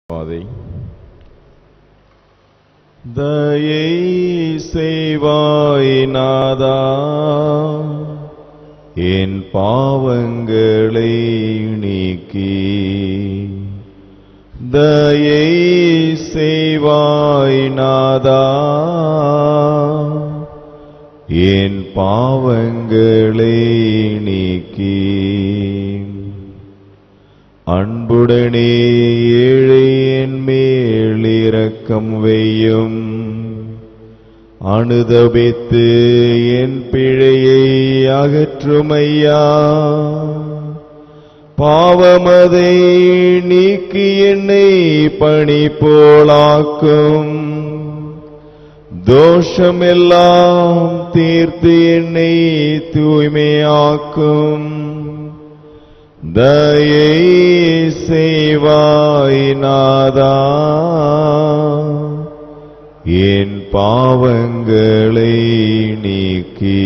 பாதை தயை செய்வாய் நாதா என் பாவங்களை நீக்கி தயை செய்வாய் நாதா என் பாவங்களை நீக்கி அன்புடனே ஏழை என் மேல் இரக்கம் வையும் அனுதபித்து என் பிழையை அகற்றுமையா பாவமதை நீக்கி என்னை பணி போலாக்கும் தோஷமெல்லாம் தீர்த்து என்னை தூய்மையாக்கும் தயை செய்வாய் நாதா என் பாவங்களை நீக்கி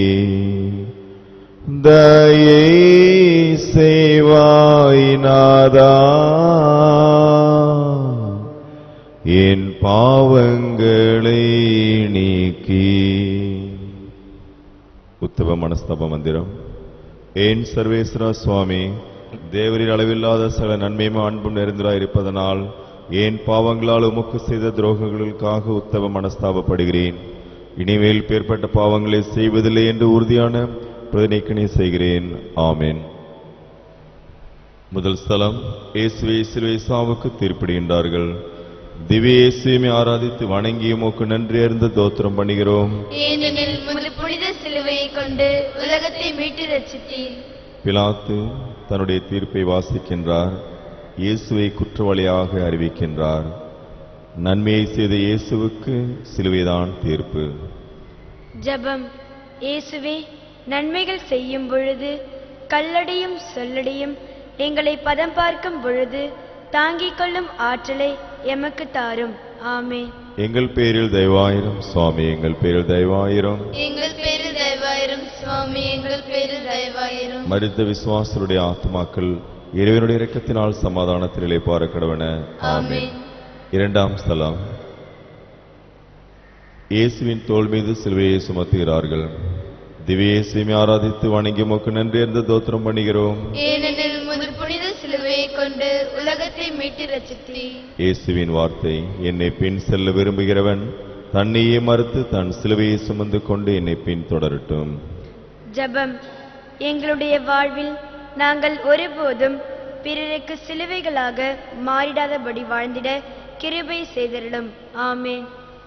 தயை செய்வாய் நாதா என் பாவங்களை நீக்கி உத்தவ மனஸ்தப மந்திரம் ஏன் சர்வேஸ்வரா சுவாமி தேவரில் அளவில்லாத சில நன்மையும் அன்பும் நிறைந்தராயிருப்பதனால் ஏன் பாவங்களால் உமக்கு செய்த துரோகங்களுக்காக உத்தவ மனஸ்தாபப்படுகிறேன் இனிமேல் பேர்பட்ட பாவங்களை செய்வதில்லை என்று உறுதியான பிரதிநிக்கணை செய்கிறேன் ஆமென் முதல் ஸ்தலம் இயேசுவை சிலுவை சாவுக்கு தீர்ப்பிடுகின்றார்கள் திவ்ய இயேசுவை ஆராதித்து வணங்கி உமக்கு நன்றி அறிந்து தோத்திரம் பண்ணுகிறோம் ஏனெனில் உமது புனித சிலுவையை கொண்டு உலகத்தை மீட்டு ரச்சித்தீர் பிலாத்து தன்னுடைய தீர்ப்பை வாசிக்கின்றார் இயேசுவை குற்றவாளியாக அறிவிக்கின்றார் நன்மையை செய்த இயேசுவுக்கு சிலுவைதான் தீர்ப்பு ஜெபம் இயேசுவே நன்மைகள் செய்யும் பொழுது கல்லடியும் சொல்லடியும் எங்களை பதம் பார்க்கும் பொழுது தாங்கிக் கொள்ளும் ஆற்றலை எமக்கு தாரும் ஆமென் எங்கள் பேரில் தயவாயிரம் சுவாமி எங்கள் பேரில் தயவாயிரம் எங்கள் பேரில் தயவாயிரும் சுவாமி எங்கள் பேரில் தயவாயிரும் மரித்த விசுவாசருடைய ஆத்மாக்கள் இறைவனுடைய இரக்கத்தினால் சமாதானத்தில் இளைப்பார கடவன ஆமென் இரண்டாம் ஸ்தலம் இயேசுவின் தோள் மீது சிலுவையை சுமத்துகிறார்கள் திவ்ய இயேசுவை ஆராதித்து வணங்கி உமக்கு நன்றி அறிந்து தோத்திரம் பண்ணுகிறோம் ஏனெனில் உமது புனித சிலுவையை கொண்டு உலகத்தை மீட்டு ரச்சித்தீர் இயேசுவின் வார்த்தை என்னை பின் செல்ல விரும்புகிறவன் தன்னையே மறுத்து தன் சிலுவையை சுமந்து கொண்டு என்னை பின் தொடரட்டும் ஜெபம் எங்களுடைய வாழ்வில் நாங்கள் ஒருபோதும் பிறருக்கு சிலுவைகளாக மாறிடாதபடி வாழ்ந்திட கிருபை செய்தருளும் ஆமென்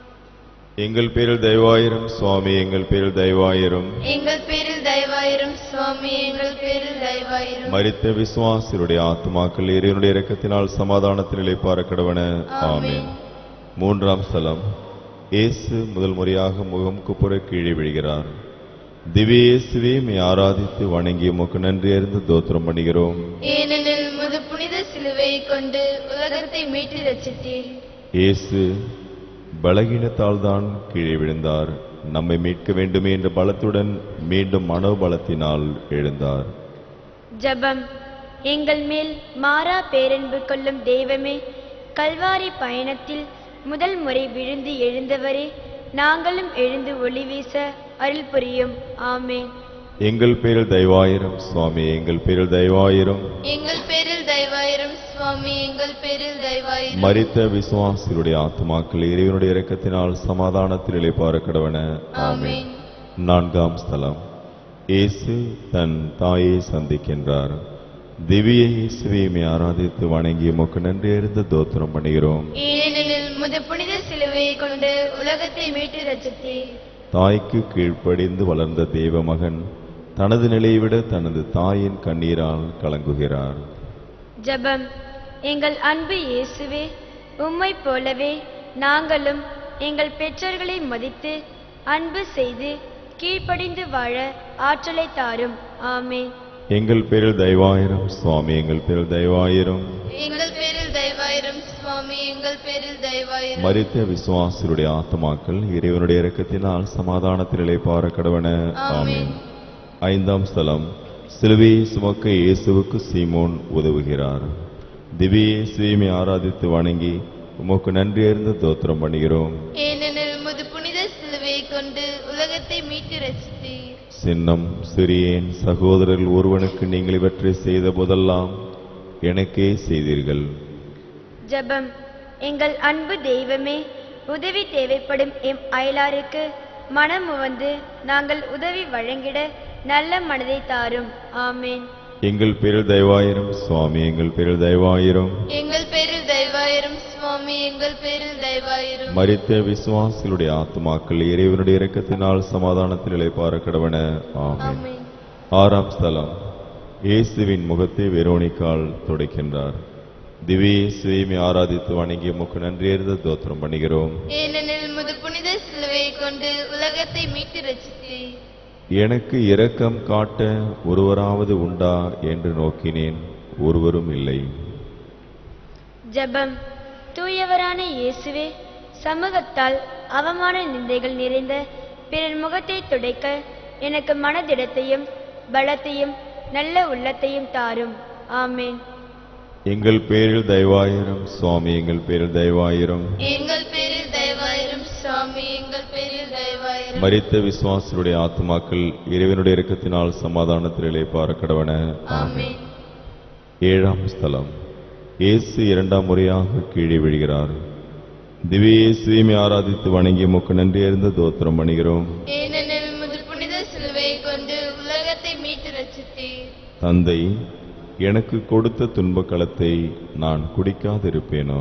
எங்கள் பேரில் தயவாயிரம் சுவாமி எங்கள் பேரில் தயவாயிரம் எங்கள் பேரில் தயவாயிரும் சுவாமி எங்கள் பேரில் தயவாயிரும் மரித்த விசுவாசியருடைய ஆத்மாக்கள் இறைவனுடைய இரக்கத்தினால் சமாதானத்தில் இளைப்பார கடவன ஆமென் மூன்றாம் ஸ்தலம் இயேசு முதல் முறையாக முகம் குப்புற கீழே விழுகிறார் திவ்ய இயேசுவே மே ஆராதித்து வணங்கி உமக்கு நன்றி அறிந்து தோத்திரம் பண்ணுகிறோம் ஏனெனில் உமது புனித சிலுவையை கொண்டு உலகத்தை மீட்டு ரச்சித்தீர் இயேசு பலகீனத்தால் தான் கீழே விழுந்தார் நம்மை மீட்க வேண்டுமே என்ற பலத்துடன் மீண்டும் மனோபலத்தினால் எழுந்தார் ஜெபம் எங்கள் மேல் மாறா பேரன்பு கொள்ளும் தெய்வமே கல்வாரி பயணத்தில் முதல் முறை விழுந்து எழுந்தவரே நாங்களும் எழுந்து ஒளி வீச அருள் புரியும் ஆமென் எங்கள் பேரில் தயவாயிரம் சுவாமி எங்கள் பேரில் தயவாயிரம் எங்கள் பேரில் தயவாயிரும் சுவாமி எங்கள் பேரில் தயவாயிரும் மரித்த விசுவாசிகளுடைய ஆத்மாக்கள் இறைவனுடைய இரக்கத்தினால் சமாதானத்தில் இளைப்பார கடவன ஆமென் நான்காம் ஸ்தலம் இயேசு தன் தாயை சந்திக்கின்றார் திவ்ய இயேசுவை ஆராதித்து வணங்கி உமக்கு நன்றி அறிந்து தோத்திரம் பண்ணுகிறோம் ஏனெனில் முத புனித சிலுவையை கொண்டு உலகத்தை மீட்டு ரச்சித்தீர் தாய்க்கு கீழ்ப்படிந்து வளர்ந்த தேவ மகன் தனது நிலையை விட தனது தாயின் கண்ணீரால் கலங்குகிறார் ஜெபம் எங்கள் அன்பு இயேசுவே உம்மைப் போலவே நாங்களும் எங்கள் பெற்றோர்களை மதித்து அன்பு செய்து கீழ்ப்படிந்து வாழ ஆற்றலை தாரும் ஆமென் எங்கள் பேரில் தயவாயிரம் சுவாமி எங்கள் பேரில் தயவாயிரம் எங்கள் பேரில் தயவாயிரும் சுவாமி எங்கள் பேரில் தயவாயிரும் மரித்த விசுவாசிகளுடைய ஆத்மாக்கள் இறைவனுடைய இரக்கத்தினால் சமாதானத்தில் இளைப்பார கடவன ஆமென் ஐந்தாம் ஸ்தலம் சிலுவையை சுமக்க இயேசுவுக்கு சீமோன் உதவுகிறார் திவ்ய சுயமை ஆராதித்து வணங்கி உமக்கு நன்றியறிந்து தோத்திரம் பண்ணுகிறோம் ஏனெனில் முது புனித சிலுவை கொண்டு உலகத்தை மீட்டு ரசித்தீர் சின்னம் சிறியேன் சகோதரர்கள் ஒருவனுக்கு நீங்கள் இவற்றை செய்த போதெல்லாம் எனக்கே செய்தீர்கள் ஜெபம் எங்கள் அன்பு தெய்வமே உதவி தேவைப்படும் எம் அயலாருக்கு மனம் உவந்து நாங்கள் உதவி வழங்கிட நல்ல மனதை தாரும் ஆமேன் எங்கள் பேரில் தயவாயிரம் சுவாமி எங்கள் பேரில் தயவாயிரம் எங்கள் பேரில் தயவாயிரும் சுவாமி எங்கள் பேரில் தயவாயிரும் மரித்த விசுவாசிகளுடைய ஆத்மாக்கள் இறைவனுடைய இரக்கத்தினால் சமாதானத்தில் இளைப்பார கடவன ஆமென் ஆமென் ஆறாம் ஸ்தலம் இயேசுவின் முகத்தை வெரோனிக்கால் துடைக்கின்றார் திவ்ய இயேசுவை ஆராதித்து வணங்கி உமக்கு நன்றியறிந்த தோத்திரம் பண்ணுகிறோம் ஏனெனில் முது புனித சிலுவை கொண்டு உலகத்தை மீட்டு ரசித்தீர் எனக்கு இரக்கம் காட்ட ஒருவராவது உண்டா என்று நோக்கினேன் ஒருவரும் இல்லை ஜெபம் தூயவரான இயேசுவே சமூகத்தால் அவமான நிந்தைகள் நிறைந்த பிறர் முகத்தை துடைக்க எனக்கு மனதிடத்தையும் பலத்தையும் நல்ல உள்ளத்தையும் தாரும் ஆமேன் எங்கள் பேரில் தயவாயிரம் சுவாமி எங்கள் பேரில் தயவாயிரம் எங்கள் பேரில் தயவாயிரும் சுவாமி எங்கள் பேரில் தயவாயிரும் மரித்த விசுவாசிகளுடைய ஆத்மாக்கள் இறைவனுடைய இரக்கத்தினால் சமாதானத்தில் இளைப்பார கடவன ஆமென் ஏழாம் ஸ்தலம் இயேசு இரண்டாம் முறையாக கீழே விழுகிறார் திவ்ய இயேசுவை ஆராதித்து வணங்கி உமக்கு நன்றியறிந்த தோத்திரம் பண்ணுகிறோம் ஏனெனில் முது புனித சிலுவை கொண்டு உலகத்தை மீட்டு ரசித்தீர் தந்தை எனக்கு கொடுத்த துன்பக் களத்தை நான் குடிக்காதிருப்பேனோ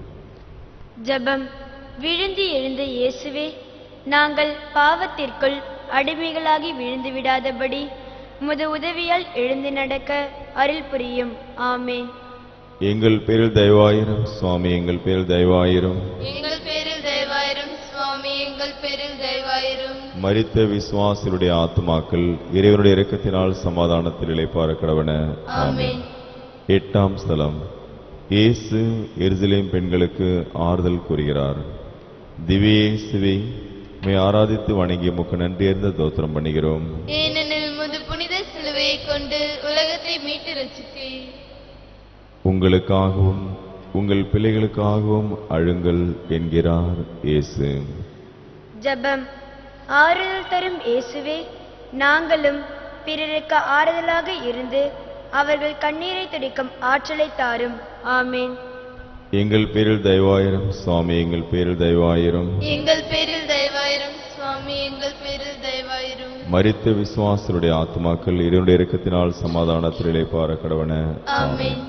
ஜெபம் விழுந்து எழுந்த இயேசுவே நாங்கள் பாவத்திற்குள் அடிமைகளாகி விழுந்து விடாதபடி உமது உதவியால் எழுந்து நடக்க அருள் புரியும் ஆமேன் எங்கள் பேரில் தயவாயிரம் சுவாமி எங்கள் பேரில் தயவாயிரம் எங்கள் பேரில் தயவாயிரும் சுவாமி எங்கள் பேரில் தயவாயிரும் மரித்த விசுவாசிகளுடைய ஆத்மாக்கள் இறைவனுடைய இரக்கத்தினால் சமாதானத்தில் இளைப்பார கடவன ஆமென் எட்டாம் ஸ்தலம் இயேசு எருசலேம் பெண்களுக்கு ஆறுதல் கூறுகிறார் திவ்ய இயேசுவை உம்மை ஆராதித்து வணங்கி முக்கு நன்றியறிந்த தோத்திரம் பண்ணுகிறோம் ஏனெனில் முது புனித சிலுவை கொண்டு உலகத்தை மீட்டு ரசித்தீர் உங்களுக்காகவும் உங்கள் பிள்ளைகளுக்காகவும் அழுங்கள் என்கிறார் இயேசு ஜெபம் ஆறுதல் தரும் இயேசுவே நாங்களும் பிறருக்கு ஆறுதலாக இருந்து அவர்கள் கண்ணீரை துடைக்கும் ஆற்றலை தாரும் ஆமேன் எங்கள் பேரில் தயவாயிரம் சுவாமி எங்கள் பேரில் தயவாயிரம் எங்கள் பேரில் தயவாயிரும் சுவாமி எங்கள் பேரில் தயவாயிரும் மரித்த விசுவாசருடைய ஆத்மாக்கள் இறைவனுடைய இரக்கத்தினால் சமாதானத்தில் இளைப்பார கடவன ஆமென்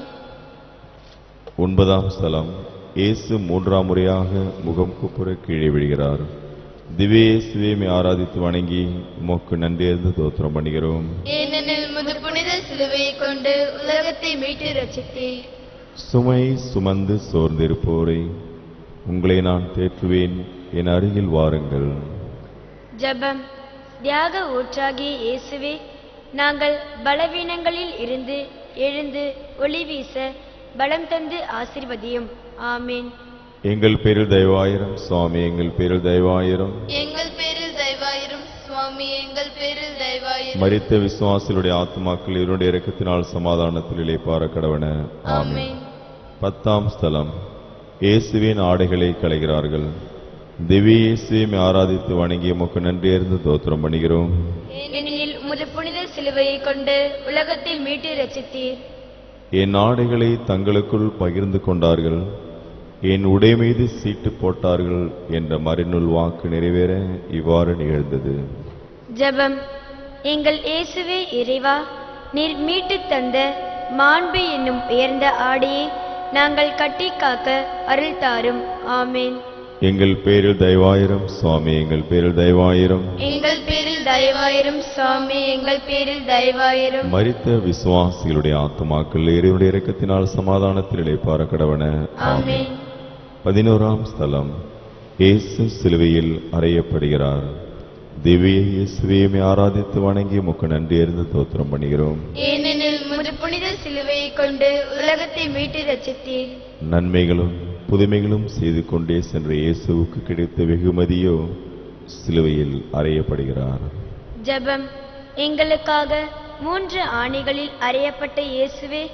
ஒன்பதாம் ஸ்தலம் இயேசு மூன்றாம் முறையாக முகம் குப்புற கீழே விழுகிறார் திவ்ய இயேசுவை ஆராதித்து வணங்கி உமக்கு நன்றியறிந்து தோத்திரம் பண்ணுகிறோம் ஏனெனில் முது புனித சிலுவை கொண்டு உலகத்தை மீட்டு ரசித்தீர் சுமை சுமந்து சோர்ந்திருப்போரை உங்களை நான் தேற்றுவேன் என் அருகில் வாருங்கள் ஜெபம் தியாக ஊற்றாகிய இயேசுவே நாங்கள் பலவீனங்களில் இருந்து எழுந்து ஒளி வீச பலம் தந்து ஆசிர்வதியும் ஆமேன் எங்கள் பேரில் தயவாயிரம் சுவாமி எங்கள் பேரில் தயவாயிரம் எங்கள் பேரில் தயவாயிரும் சுவாமி எங்கள் பேரில் தயவாயிரும் மரித்த விசுவாசிகளுடைய ஆத்மாக்கள் இவருடைய இரக்கத்தினால் சமாதானத்தில் இளைப்பார கடவன ஆமென் பத்தாம் ஸ்தலம் இயேசுவின் ஆடைகளை களைகிறார்கள் திவ்ய இயேசுவை ஆராதித்து வணங்கி உமக்கு நன்றியறிந்து தோத்திரம் பண்ணுகிறோம் ஏனெனில் உமது புனித சிலுவையை கொண்டு உலகத்தை மீட்டு ரசித்தீர் என் ஆடைகளை தங்களுக்குள் பகிர்ந்து கொண்டார்கள் என் உடை மீது சீட்டு போட்டார்கள் என்ற மறைநூல் வாக்கு நிறைவேற இவ்வாறு நிகழ்ந்தது ஜெபம் எங்கள் இயேசுவே இறைவா நீர் மீட்டுத் தந்த மாண்பு என்னும் உயர்ந்த ஆடையை நாங்கள் கட்டி காக்க அருள் தாரும் ஆமேன் எங்கள் பேரில் தயவாயிரம் சுவாமி எங்கள் பேரில் தயவாயிரம் எங்கள் பேரில் தயவாயிரும் சுவாமி எங்கள் பேரில் தயவாயிரும் மரித்த விசுவாசிகளுடைய ஆத்மாக்கள் இறைவனுடைய இரக்கத்தினால் சமாதானத்தில் இளைப்பார கடவன ஆமென் பதினோராம் ஸ்தலம் இயேசு சிலுவையில் அறையப்படுகிறார் திவ்ய இயேசுவையுமே ஆராதித்து வணங்கி முக்கு நன்றியறிந்து தோத்திரம் பண்ணுகிறோம் ஏனெனில் முது புனித சிலுவையை கொண்டு உலகத்தை மீட்டு ரசித்தீர் நன்மைகளும் புதுமைகளும் செய்து கொண்டே சென்ற இயேசுவுக்கு கிடைத்த வெகுமதியோ சிலுவையில் அறையப்படுகிறார் ஜெபம் எங்களுக்காக மூன்று ஆணிகளில் அறையப்பட்ட இயேசுவே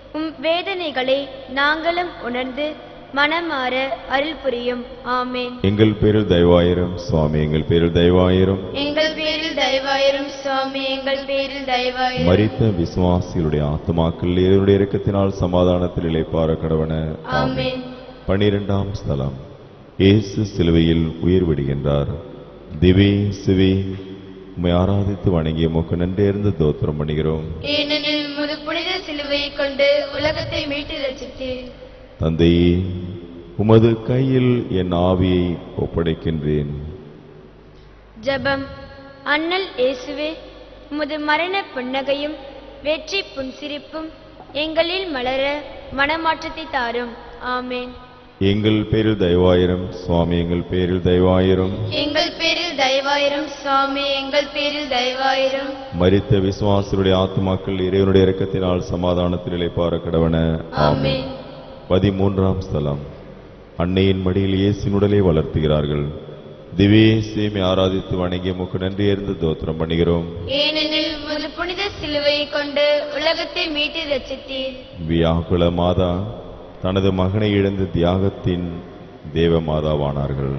உம் வேதனைகளை நாங்களும் உணர்ந்து மனமாற அருள் புரியும் ஆமேன் எங்கள் பேரில் தயவாயிரம் சுவாமி எங்கள் பேரில் தயவாயிரம் எங்கள் பேரில் தயவாயிரும் சுவாமி எங்கள் பேரில் தயவாயிரும் மரித்த விசுவாசிகளுடைய ஆத்மாக்கள் இறைவனுடைய இரக்கத்தினால் சமாதானத்தில் இளைப்பார கடவன ஆமென் பனிரெண்டாம் ஸ்தலம் இயேசு சிலுவையில் உயிர் விடுகின்றார் திவி சிவி உம்மை ஆராதித்து வணங்கிய உமக்கு நன்றேர்ந்து தோத்திரம் பண்ணுகிறோம் ஏனெனில் முது புனித சிலுவையை கொண்டு உலகத்தை மீட்டு ரசித்தீர் தந்தையே உமது கையில் என் ஆவியை ஒப்படைக்கின்றேன் ஜெபம் அண்ணல் இயேசுவே உமது மரண புன்னகையும் வெற்றி புன்சிரிப்பும் எங்களில் மலர மனமாற்றத்தை தாரும் ஆமேன் எங்கள் பேரில் தயவாயிரம் சுவாமி எங்கள் பேரில் தயவாயிரம் எங்கள் பேரில் தயவாயிரும் சுவாமி எங்கள் பேரில் தயவாயிரும் மரித்த விசுவாசருடைய ஆத்மாக்கள் இறைவனுடைய இரக்கத்தினால் சமாதானத்தில் இளைப்பார கடவன ஆமென் பதிமூன்றாம் ஸ்தலம் அன்னையின் மடியில் இயேசின் உடலை வளர்த்துகிறார்கள் திவ்யே சேமி ஆராதித்து வணங்கிய முக்கு நன்றியர்ந்து தோத்திரம் பண்ணுகிறோம் ஏனெனில் முது புனித சிலுவையை கொண்டு உலகத்தை மீட்டு ரசித்தீர் வியாகுல மாதா தனது மகனை இழந்து தியாகத்தின் தேவ மாதாவானார்கள்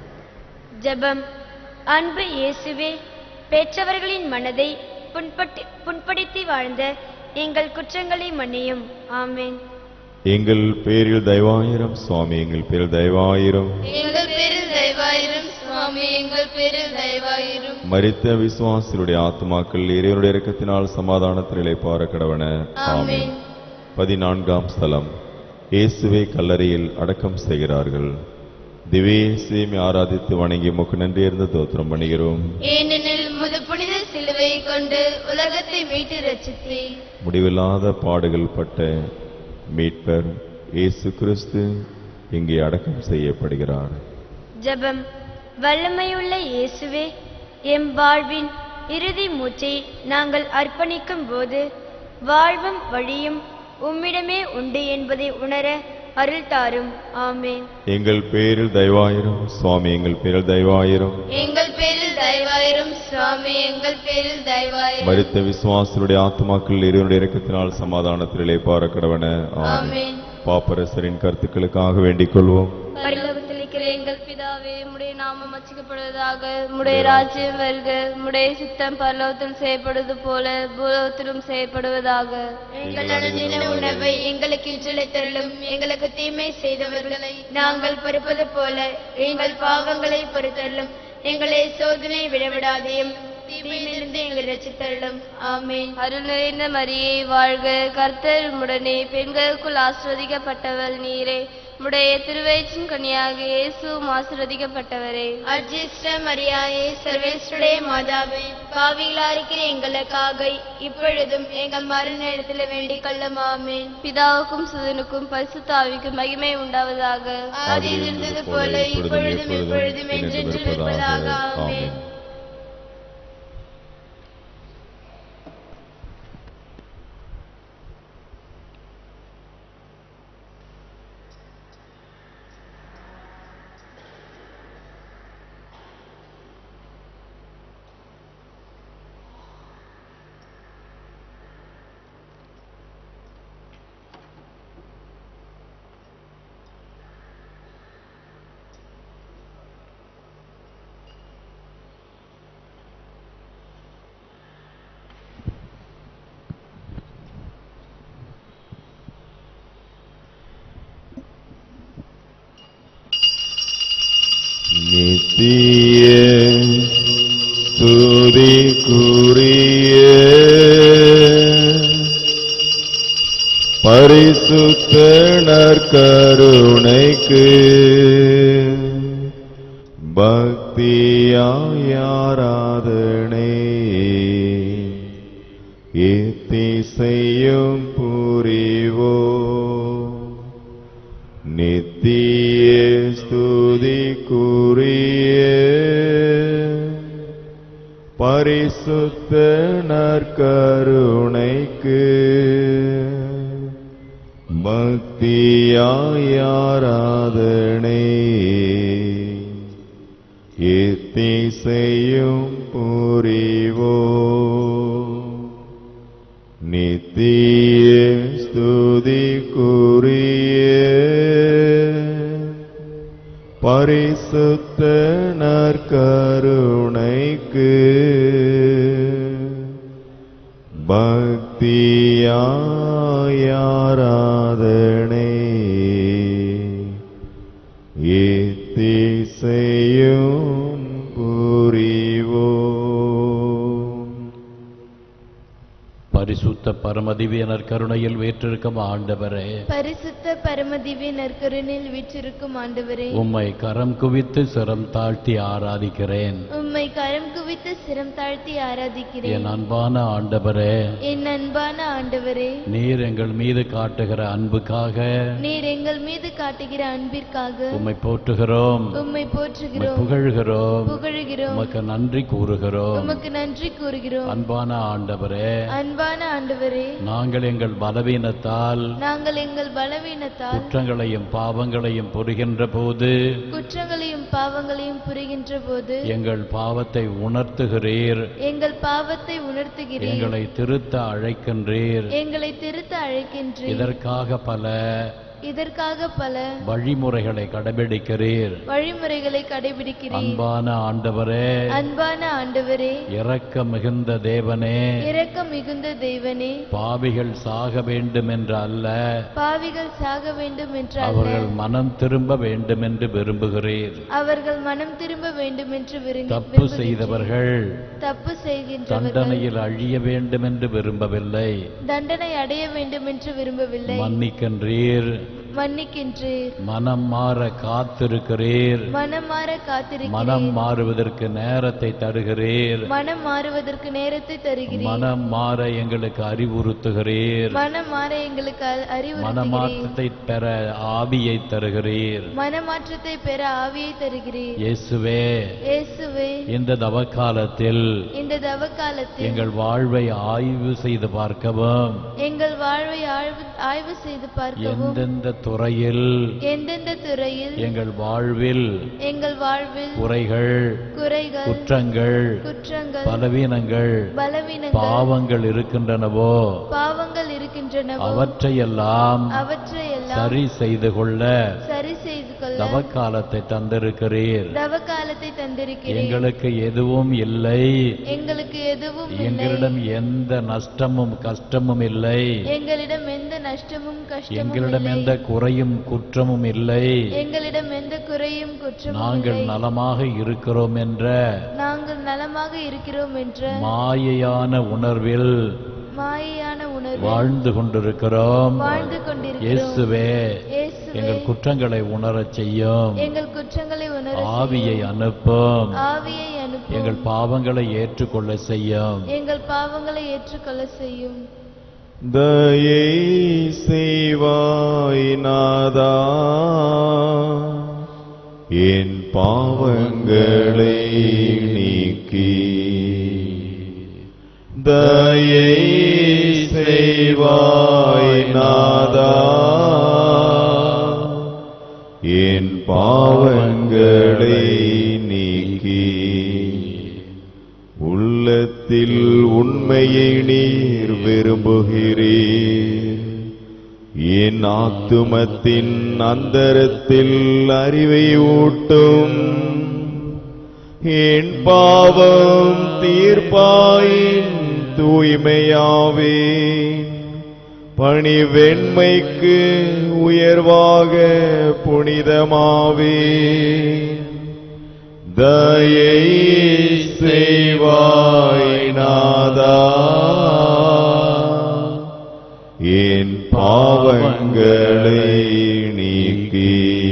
ஜெபம் அன்பு இயேசுவே பெற்றவர்களின் மனதை புண்பட்டு புண்படுத்தி வாழ்ந்த எங்கள் குற்றங்களை மன்னியும் ஆமேன் எங்கள் பேரில் தயவாயிரம் சுவாமி எங்கள் பேரில் தயவாயிரம் எங்கள் பேரில் தயவாயிரும் சுவாமி எங்கள் பேரில் தயவாயிரும் மரித்த விசுவாசிகளுடைய ஆத்மாக்கள் இறைவனுடைய இரக்கத்தினால் சமாதானத்தில் இளைப்பார கடவன ஆமென் பதினான்காம் ஸ்தலம் இயேசுவை கல்லறையில் அடக்கம் செய்கிறார்கள் திவே சேமி ஆராதித்து வணங்கி முக்கு நன்றியர்ந்து தோத்திரம் பண்ணுகிறோம் ஏனெனில் முது புனித சிலுவையை கொண்டு உலகத்தை மீட்டு ரசித்தீர் முடிவில்லாத பாடுகள் பட்ட மீட்பர் இயேசு கிறிஸ்து இங்கே அடக்கம் செய்யப்படுகிறார் ஜெபம் வல்லமையுள்ள இயேசுவே எம் வாழ்வின் இறுதி மூச்சை நாங்கள் அர்ப்பணிக்கும் போது வாழ்வும் வழியும் உம்மிடமே உண்டு என்பதை உணர அருள் தாரும் ஆமேன் எங்கள் பேரில் தயவாயிரும் சுவாமி எங்கள் பேரில் தயவாயிரும் எங்கள் பேரில் தயவாயிரும் சுவாமி எங்கள் பேரில் தயவாயிரும் மரித்த விசுவாசருடைய ஆத்மாக்கள் இறைவனுடைய இரக்கத்தினால் சமாதானத்தில் இளைப்பார கடவன ஆமென் ஆமென் பாப்பரசரின் கருத்துக்களுக்காக வேண்டிக் கொள்வோம் பரலோகத்தில் இருக்கிற எங்கள் பிதாவே உம்முடைய நாமம் அச்சிக்கப்படுவதாக உம்முடைய ராஜ்யம் வருக உம்முடைய சித்தம் பரலோகத்தில் செய்யப்படுவது போல பூலோகத்திலும் செய்யப்படுவதாக எங்கள் அனுதின உணவை எங்களுக்கு இன்றளித்தருளும் எங்களுக்கு தீமை செய்தவர்களை நாங்கள் பொறுப்பது போல எங்கள் பாவங்களை பொறுத்தருளும் எங்களை சோதனை விடவிடாதையும் தீமையிலிருந்து எங்களை ரசித்தருளும் ஆமென் அருள் நிறைந்த மரியே வாழ்க கர்த்தர் உடனே பெண்களுக்குள் ஆசிர்வதிக்கப்பட்டவள் நீரே உடைய திருவயிற்றின் கனியாக இயேசுவும் ஆசிர்வதிக்கப்பட்டவரே அர்ஜிஸ்ட மரியாயே சர்வேஸ்வருடைய மாதாவே பாவிகளா இருக்கிற எங்களுக்காக இப்பொழுதும் எங்கள் மரண இடத்துல வேண்டிக் கொள்ளும் ஆமென் பிதாவுக்கும் சுதனுக்கும் பரிசுத்தாவிக்கும் மகிமை உண்டாவதாக ஆதியில் இருந்தது போல இப்பொழுதும் இப்பொழுதும் என்றென்றும் இருப்பதாக ஆமென் நித்திய துதிக்குரிய பரிசுத்த நற்கருணைக்கு பக்தியாயாராதனை இத்திசையும் புரிவோ நித்திய ஸ்துதிக்குரிய பரிசுத்த நற்கருணைக்கு பக்தியாயாராதனை இத்திசையும் புரிவோ நித்திய ஸ்துதி பரிசுத்த நற்கருணைக்கு பக்தியாயாராதனை ஏத்திசையும் புரிவோம் பரிசுத்த பரமதிவியனர் கருணையில் வேற்றிருக்கும் ஆண்டவரே பரிசுத்த பரமதிவி நற்கருணில் வீற்றிருக்கும் ஆண்டவரே உம்மை கரம் குவித்து சிரம் தாழ்த்தி ஆராதிக்கிறேன் உம்மை கரம் குவித்து சிரம் தாழ்த்தி ஆராதிக்கிறேன் என் அன்பான ஆண்டவரே என் அன்பான ஆண்டவரே நீர் எங்கள் மீது காட்டுகிற அன்புக்காக நீர் எங்கள் மீது காட்டுகிற அன்பிற்காக உம்மை போற்றுகிறோம் உம்மை உம்மை போற்றுகிறோம் புகழ்கிறோம் புகழுகிறோம் உமக்கு நன்றி கூறுகிறோம் உமக்கு நன்றி கூறுகிறோம் அன்பான ஆண்டவரே அன்பான ஆண்டவரே நாங்கள் எங்கள் பலவீனத்தால் நாங்கள் எங்கள் பலவீனத்தால் குற்றங்களையும் பாவங்களையும் புரிகின்ற போது குற்றங்களையும் பாவங்களையும் புரிகின்ற போது எங்கள் பாவத்தை உணர்த்துகிறீர் எங்கள் பாவத்தை உணர்த்துகிறீர் எங்களை திருத்த அழைக்கின்றீர் எங்களை திருத்த அழைக்கின்றீர் இதற்காக பல இதற்காக பல வழிமுறைகளை கடைபிடிக்கிறீர் வழிமுறைகளை கடைபிடிக்கிறீர் அன்பான ஆண்டவரே அன்பான ஆண்டவரே இரக்க மிகுந்த தேவனே இரக்கம் மிகுந்த தெய்வனே பாவிகள் சாக வேண்டும் என்று அல்ல பாவிகள் சாக வேண்டும் என்று அல்ல அவர்கள் மனம் திரும்ப வேண்டும் என்று விரும்புகிறீர் அவர்கள் மனம் திரும்ப வேண்டும் என்று விரும்பி- தப்பு விரும்புகின்றீர். செய்தவர்கள் தப்பு செய்கின்றவர்கள் தண்டனையில் அழிய வேண்டும் என்று விரும்பவில்லை தண்டனை அடைய வேண்டும் என்று விரும்பவில்லை மன்னிக்கின்றீர் மன்னிக்கின்றீர் மனம் மாற காத்திருக்கிறீர் மனம் மாற காத்திருக்கிறீர் மனம் மாறுவதற்கு நேரத்தை தருகிறீர் மனம் மாறுவதற்கு நேரத்தை தருகிறீர் மனம் மாற எங்களுக்கு அறிவுறுத்துகிறீர் மனம் மாற எங்களுக்கு அ- அறிவுறுத்துகிறீர் மனமாற்றத்தை பெற ஆவியை தருகிறீர் மனமாற்றத்தை பெற ஆவியை தருகிறீர் இயேசுவே இயேசுவே இந்த தவக்காலத்தில் இந்த தவக்காலத்தில் எங்கள் வாழ்வை ஆய்வு செய்து பார்க்கவும் எங்கள் வாழ்வை ஆய்வு ஆய்வு செய்து பார்க்கவும் எந்தெந்த துறையில் எந்தெந்த துறையில் எங்கள் வாழ்வில் எங்கள் வாழ்வில் குறைகள் குறைகள் குற்றங்கள் குற்றங்கள் பலவீனங்கள் பலவீனங்கள் பாவங்கள் இருக்கின்றனவோ பாவங்கள் இருக்கின்றனவோ அவற்றையெல்லாம் அவற்றையெல்லாம் சரி செய்து கொள்ள சரி செய்து கொள்ள தவக்காலத்தை தந்திருக்கிறீர் தவக்காலத்தை தந்திருக்கிறேன் எங்களுக்கு எதுவும் இல்லை எங்களுக்கு எதுவும் இல்லை எங்களிடம் எந்த நஷ்டமும் கஷ்டமும் இல்லை எங்களிடம் எந்த நஷ்டமும் கஷ்டமும் எங்களிடம் இல்லை எந்த குறையும் குற்றமும் இல்லை எங்களிடம் எந்த குறையும் குற்றமும் நாங்கள் இல்லை நலமாக இருக்கிறோம் என்ற நாங்கள் நலமாக இருக்கிறோம் என்ற மாயையான உணர்வில் மாயையான உணர்வு வாழ்ந்து கொண்டிருக்கிறோம் வாழ்ந்து கொண்டிருக்கிறோம் இயேசுவே இயேசுவே எங்கள் குற்றங்களை உணரச் செய்யும் எங்கள் குற்றங்களை உணர ஆவியை அனுப்பும் ஆவியை அனுப்பும் எங்கள் பாவங்களை ஏற்றுக்கொள்ள செய்யும் எங்கள் பாவங்களை ஏற்றுக்கொள்ள செய்யும் தயை செய்வாய் நாதா என் பாவங்களை நீக்கி தயை செய்வாய் நாதா என் பாவங்களை நீக்கி உள்ளத்தில் உண்மையை நீர் விரும்புகிறீர் என் ஆத்துமத்தின் அந்தரத்தில் அறிவை ஊட்டும் என் பாவம் தீர்ப்பாயின் தூய்மையாவேன் பணி வெண்மைக்கு உயர்வாக புனிதமாவேன் தயை செய்வாய் நாதா என் பாவங்களை நீக்கி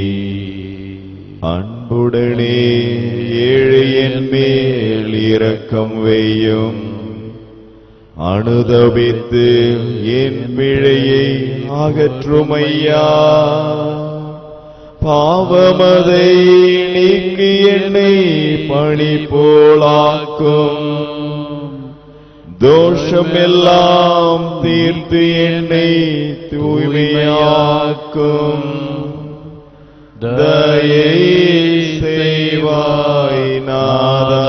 அன்புடனே ஏழையன் மேல் இரக்கம் வையும் அனுதபித்து என் பிழையை அகற்றுமையா பாவமதை நீக்கி என்னை பணி போலாக்கும் தோஷம் எல்லாம் தீர்த்து என்னை தூய்மையாக்கும் தயை செய்வாய் நாதா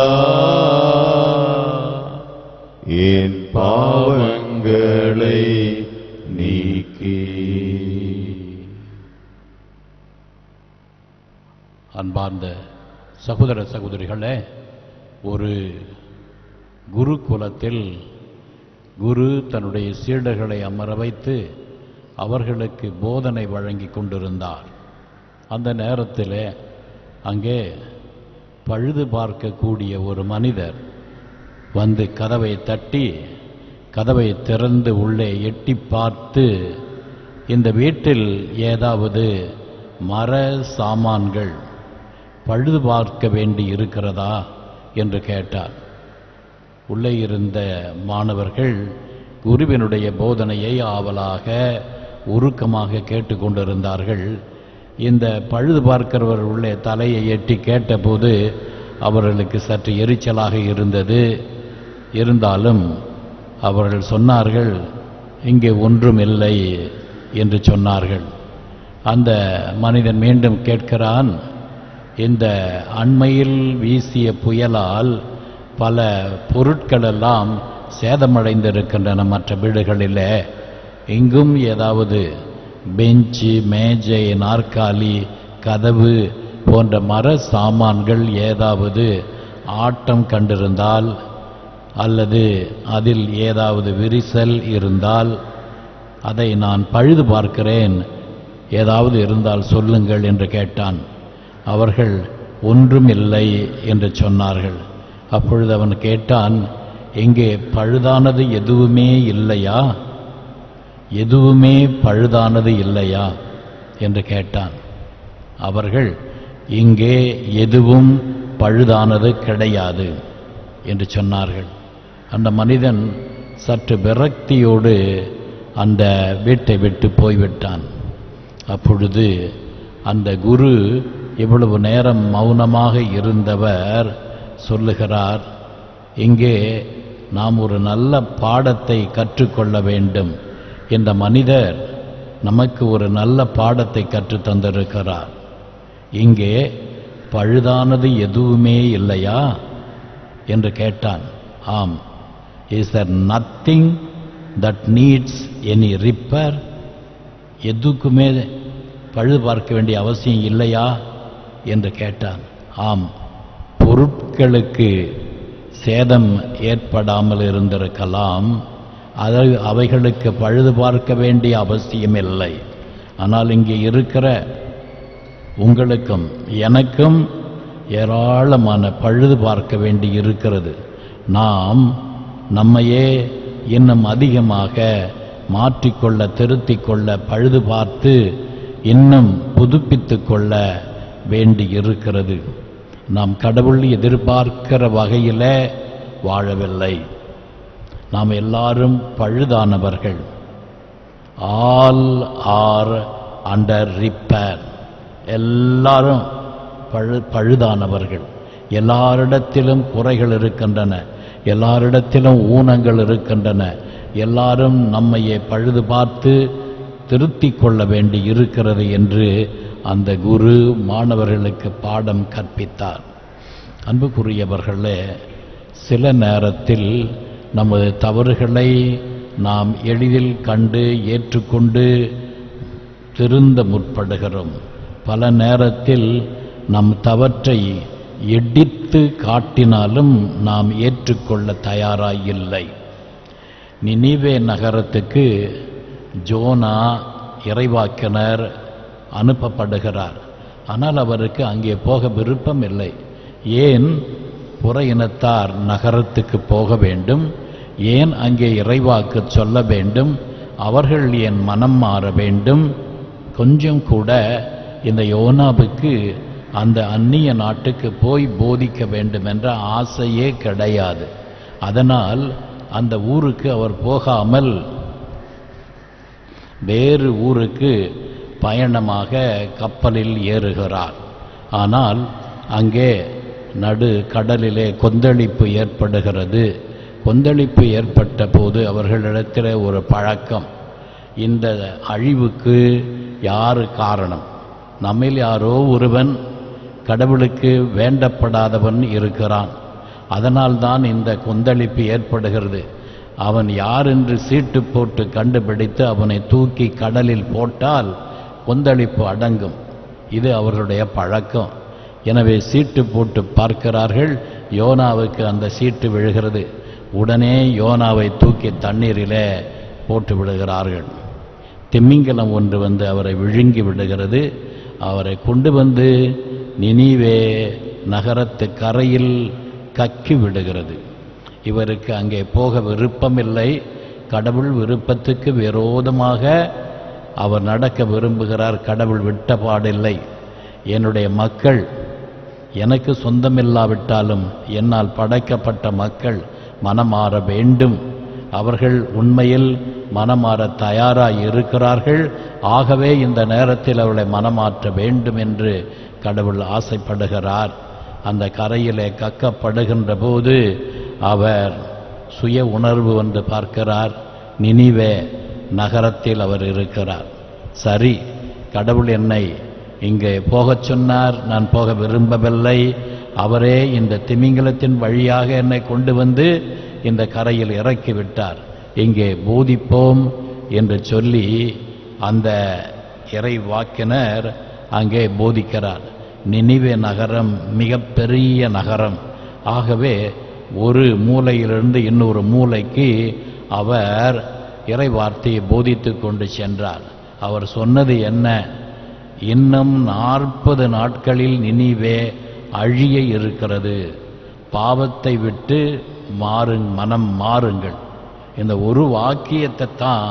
என் பாவங்களை நீக்கி அன்பார்ந்த சகோதர சகோதரிகளே ஒரு குருகுலத்தில் குரு தன்னுடைய சீடர்களை அமர வைத்து அவர்களுக்கு போதனை வழங்கி கொண்டிருந்தார் அந்த நேரத்தில் அங்கே பழுது பார்க்கக்கூடிய ஒரு மனிதர் வந்து கதவை தட்டி கதவை திறந்து உள்ளே எட்டி பார்த்து இந்த வீட்டில் ஏதாவது மர சாமான்கள் பழுது பார்க்க வேண்டி இருக்கிறதா என்று கேட்டார் உள்ளே இருந்த மாணவர்கள் குருவினுடைய போதனையை ஆவலாக உருக்கமாக கேட்டுக்கொண்டிருந்தார்கள் இந்த பழுது பார்க்கிறவர் உள்ளே தலையை எட்டி கேட்டபோது அவர்களுக்கு சற்று எரிச்சலாக இருந்தது இருந்தாலும் அவர்கள் சொன்னார்கள் இங்கே ஒன்றும் இல்லை என்று சொன்னார்கள் அந்த மனிதன் மீண்டும் கேட்கிறான் இந்த அண்மையில் வீசிய புயலால் பல பொருட்களெல்லாம் சேதமடைந்திருக்கின்றன மற்ற வீடுகளிலே இங்கும் ஏதாவது பெஞ்சு மேஜை நாற்காலி கதவு போன்ற மர சாமான்கள் ஏதாவது ஆட்டம் கண்டிருந்தால் அல்லது அதில் ஏதாவது விரிசல் இருந்தால் அதை நான் பழுது பார்க்கிறேன் ஏதாவது இருந்தால் சொல்லுங்கள் என்று கேட்டான் அவர்கள் ஒன்றும் இல்லை என்று சொன்னார்கள் அப்பொழுது அவன் கேட்டான் எங்கே பழுதானது எதுவுமே இல்லையா எதுவுமே பழுதானது இல்லையா என்று கேட்டான் அவர்கள் இங்கே எதுவும் பழுதானது கிடையாது என்று சொன்னார்கள் அந்த மனிதன் சற்று விரக்தியோடு அந்த வீட்டை விட்டு போய்விட்டான் அப்பொழுது அந்த குரு இவ்வளவு நேரம் மௌனமாக இருந்தவர் சொல்லுகிறார் இங்கே நாம் ஒரு நல்ல பாடத்தை கற்றுக்கொள்ள வேண்டும் இந்த மனிதர் நமக்கு ஒரு நல்ல பாடத்தை கற்றுத் தந்திருக்கிறார் இங்கே பழுதானது எதுவுமே இல்லையா என்று கேட்டான் ஆம் is there nothing that needs any repair எதுக்குமே பழுது பார்க்க வேண்டிய அவசியம் இல்லையா என்று கேட்டான் ஆம் பொருட்களுக்கு சேதம் ஏற்படாமல் இருந்திருக்கலாம் அது அவைகளுக்கு பழுது பார்க்க வேண்டிய அவசியம் இல்லை ஆனால் இங்கே இருக்கிற உங்களுக்கும் எனக்கும் ஏராளமான பழுது பார்க்க வேண்டி இருக்கிறது நாம் நம்மையே இன்னும் அதிகமாக மாற்றிக்கொள்ள திருத்திக் கொள்ள பழுது பார்த்து இன்னும் புதுப்பித்துக் கொள்ள வேண்டி இருக்கிறது நாம் கடவுள் எதிர்பார்க்கிற வகையில் வாழவில்லை நாம் எல்லாரும் பழுதானவர்கள் ஆல் ஆர் அண்டர் ரிப்பேர் எல்லாரும் பழு பழுதானவர்கள் எல்லாரிடத்திலும் குறைகள் இருக்கின்றன எல்லாரிடத்திலும் ஊனங்கள் இருக்கின்றன எல்லாரும் நம்மையே பழுது பார்த்து திருத்திக் கொள்ள வேண்டி இருக்கிறது என்று அந்த குரு மாணவர்களுக்கு பாடம் கற்பித்தார் அன்புக்குரியவர்களே சில நேரத்தில் நமது தவறுகளை நாம் எளிதில் கண்டு ஏற்றுக்கொண்டு திருந்த முற்படுகிறோம் பல நேரத்தில் நம் தவற்றை எடித்து காட்டினாலும் நாம் ஏற்றுக்கொள்ள தயாராய் இல்லை நினிவே நகரத்துக்கு ஜோனா இறைவாக்கினர் அனுப்பப்படுகிறார் ஆனால் அவருக்கு அங்கே போக விருப்பம் இல்லை ஏன் புற இனத்தார் நகரத்துக்கு போக வேண்டும் ஏன் அங்கே இறைவாக்கு சொல்ல வேண்டும் அவர்கள் என் மனம் மாற வேண்டும் கொஞ்சம் கூட இந்த யோனாவுக்கு அந்த அந்நிய நாட்டுக்கு போய் போதிக்க வேண்டும் என்ற ஆசையே கிடையாது அதனால் அந்த ஊருக்கு அவர் போகாமல் வேறு ஊருக்கு பயணமாக கப்பலில் ஏறுகிறார் ஆனால் அங்கே நடு கடலிலே கொந்தளிப்பு ஏற்படுகிறது கொந்தளிப்பு ஏற்பட்ட போது அவர்களிடத்தில் ஒரு பழக்கம் இந்த அழிவுக்கு யாரு காரணம் நம்மில் யாரோ ஒருவன் கடவுளுக்கு வேண்டப்படாதவன் இருக்கிறான் அதனால்தான் இந்த கொந்தளிப்பு ஏற்படுகிறது அவன் யார் என்று சீட்டு போட்டு கண்டுபிடித்து அவனை தூக்கி கடலில் போட்டால் கொந்தளிப்பு அடங்கும் இது அவர்களுடைய பழக்கம் எனவே சீட்டு போட்டு பார்க்கிறார்கள் யோனாவுக்கு அந்த சீட்டு விழுகிறது உடனே யோனாவை தூக்கி தண்ணீரிலே போட்டு விடுகிறார்கள் திமிங்கலம் ஒன்று வந்து அவரை விழுங்கி விடுகிறது அவரை கொண்டு வந்து நினிவே நகரத்து கரையில் கக்கி விடுகிறது இவருக்கு அங்கே போக விருப்பமில்லை கடவுள் விருப்பத்துக்கு விரோதமாக அவர் நடக்க விரும்புகிறார் கடவுள் விட்ட பாடில்லை என்னுடைய மக்கள் எனக்கு சொந்தமில்லாவிட்டாலும் என்னால் படைக்கப்பட்ட மக்கள் மனமாற வேண்டும் அவர்கள் உண்மையில் மனமாற தயாராய் இருக்கிறார்கள் ஆகவே இந்த நேரத்தில் அவளை மனமாற்ற வேண்டும் என்று கடவுள் ஆசைப்படுகிறார் அந்த கரையிலே கக்கப்படுகின்ற போது அவர் சுய உணர்வு வந்து பார்க்கிறார் நினிவே நகரத்தில் அவர் இருக்கிறார் சரி கடவுள் என்னை இங்கே போகச் சொன்னார் நான் போக விரும்பவில்லை அவரே இந்த திமிங்கலத்தின் வழியாக என்னை கொண்டு வந்து இந்த கரையில் இறக்கி விட்டார் இங்கே போதிப்போம் என்று சொல்லி அந்த இறை வாக்கினர் அங்கே போதிக்கிறார் நினிவே நகரம் மிகப்பெரிய நகரம் ஆகவே ஒரு மூலையிலிருந்து இன்னொரு மூலைக்கு அவர் இறை வார்த்தையை போதித்து கொண்டு சென்றார் அவர் சொன்னது என்ன இன்னும் நாற்பது நாட்களில் நினிவே அழிய இருக்கிறது பாவத்தை விட்டு மாறுங் மனம் மாறுங்கள் இந்த ஒரு வாக்கியத்தை தான்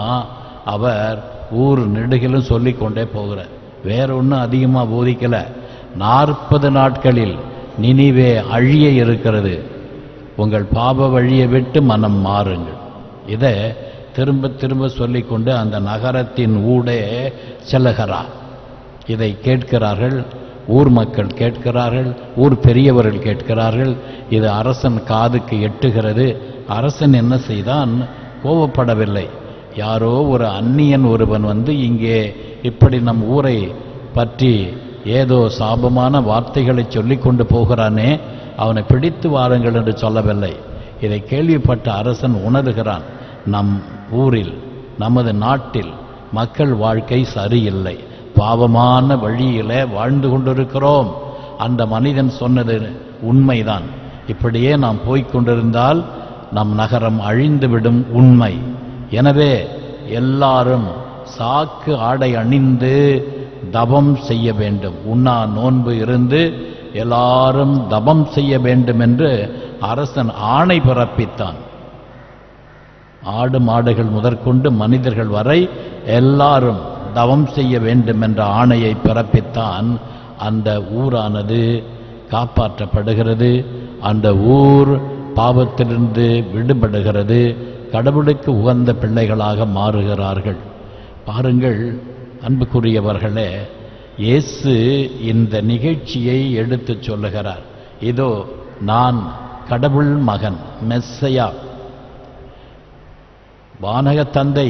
அவர் ஊர் நெடுகிலும் சொல்லிக் கொண்டே போகிறார் வேற ஒன்றும் அதிகமாக போதிக்கல நாற்பது நாட்களில் நினிவே அழிய இருக்கிறது உங்கள் பாப வழியை விட்டு மனம் மாறுங்கள் இதை திரும்ப திரும்ப சொல்லிக்கொண்டு அந்த நகரத்தின் ஊடே செல்லுகிறார் இதை கேட்கிறார்கள் ஊர் மக்கள் கேட்கிறார்கள் ஊர் பெரியவர்கள் கேட்கிறார்கள் இது அரசன் காதுக்கு எட்டுகிறது அரசன் என்ன செய்தான் கோபப்படவில்லை யாரோ ஒரு அந்நியன் ஒருவன் வந்து இங்கே இப்படி நம் ஊரை பற்றி ஏதோ சாபமான வார்த்தைகளை சொல்லிக் கொண்டு போகிறானே அவனை பிடித்து வாருங்கள் என்று சொல்லவில்லை இதை கேள்விப்பட்ட அரசன் உணர்கிறான் நம் ஊரில் நமது நாட்டில் மக்கள் வாழ்க்கை சரியில்லை பாவமான வழியிலே வாழ்ந்து கொண்டிருக்கிறோம் அந்த மனிதன் சொன்னது உண்மைதான் இப்படியே நாம் போய்க் கொண்டிருந்தால் நம் நகரம் அழிந்துவிடும் உண்மை எனவே எல்லாரும் சாக்கு ஆடை அணிந்து தபம் செய்ய வேண்டும் உண்ணா நோன்பு இருந்து எல்லாரும் தபம் செய்ய வேண்டும் என்று அரசன் ஆணை பிறப்பித்தான் ஆடு மாடுகள் முதற்கொண்டு மனிதர்கள் வரை எல்லாரும் தவம் செய்ய வேண்டும் என்ற ஆணையை பிறப்பித்தான் அந்த ஊரானது காப்பாற்றப்படுகிறது அந்த ஊர் பாவத்திலிருந்து விடுபடுகிறது கடவுளுக்கு உகந்த பிள்ளைகளாக மாறுகிறார்கள் பாருங்கள் அன்புக்குரியவர்களே இயேசு இந்த நிகழ்ச்சியை எடுத்துச் சொல்லுகிறார் இதோ நான் கடவுள் மகன் மெஸ்ஸையா வானக தந்தை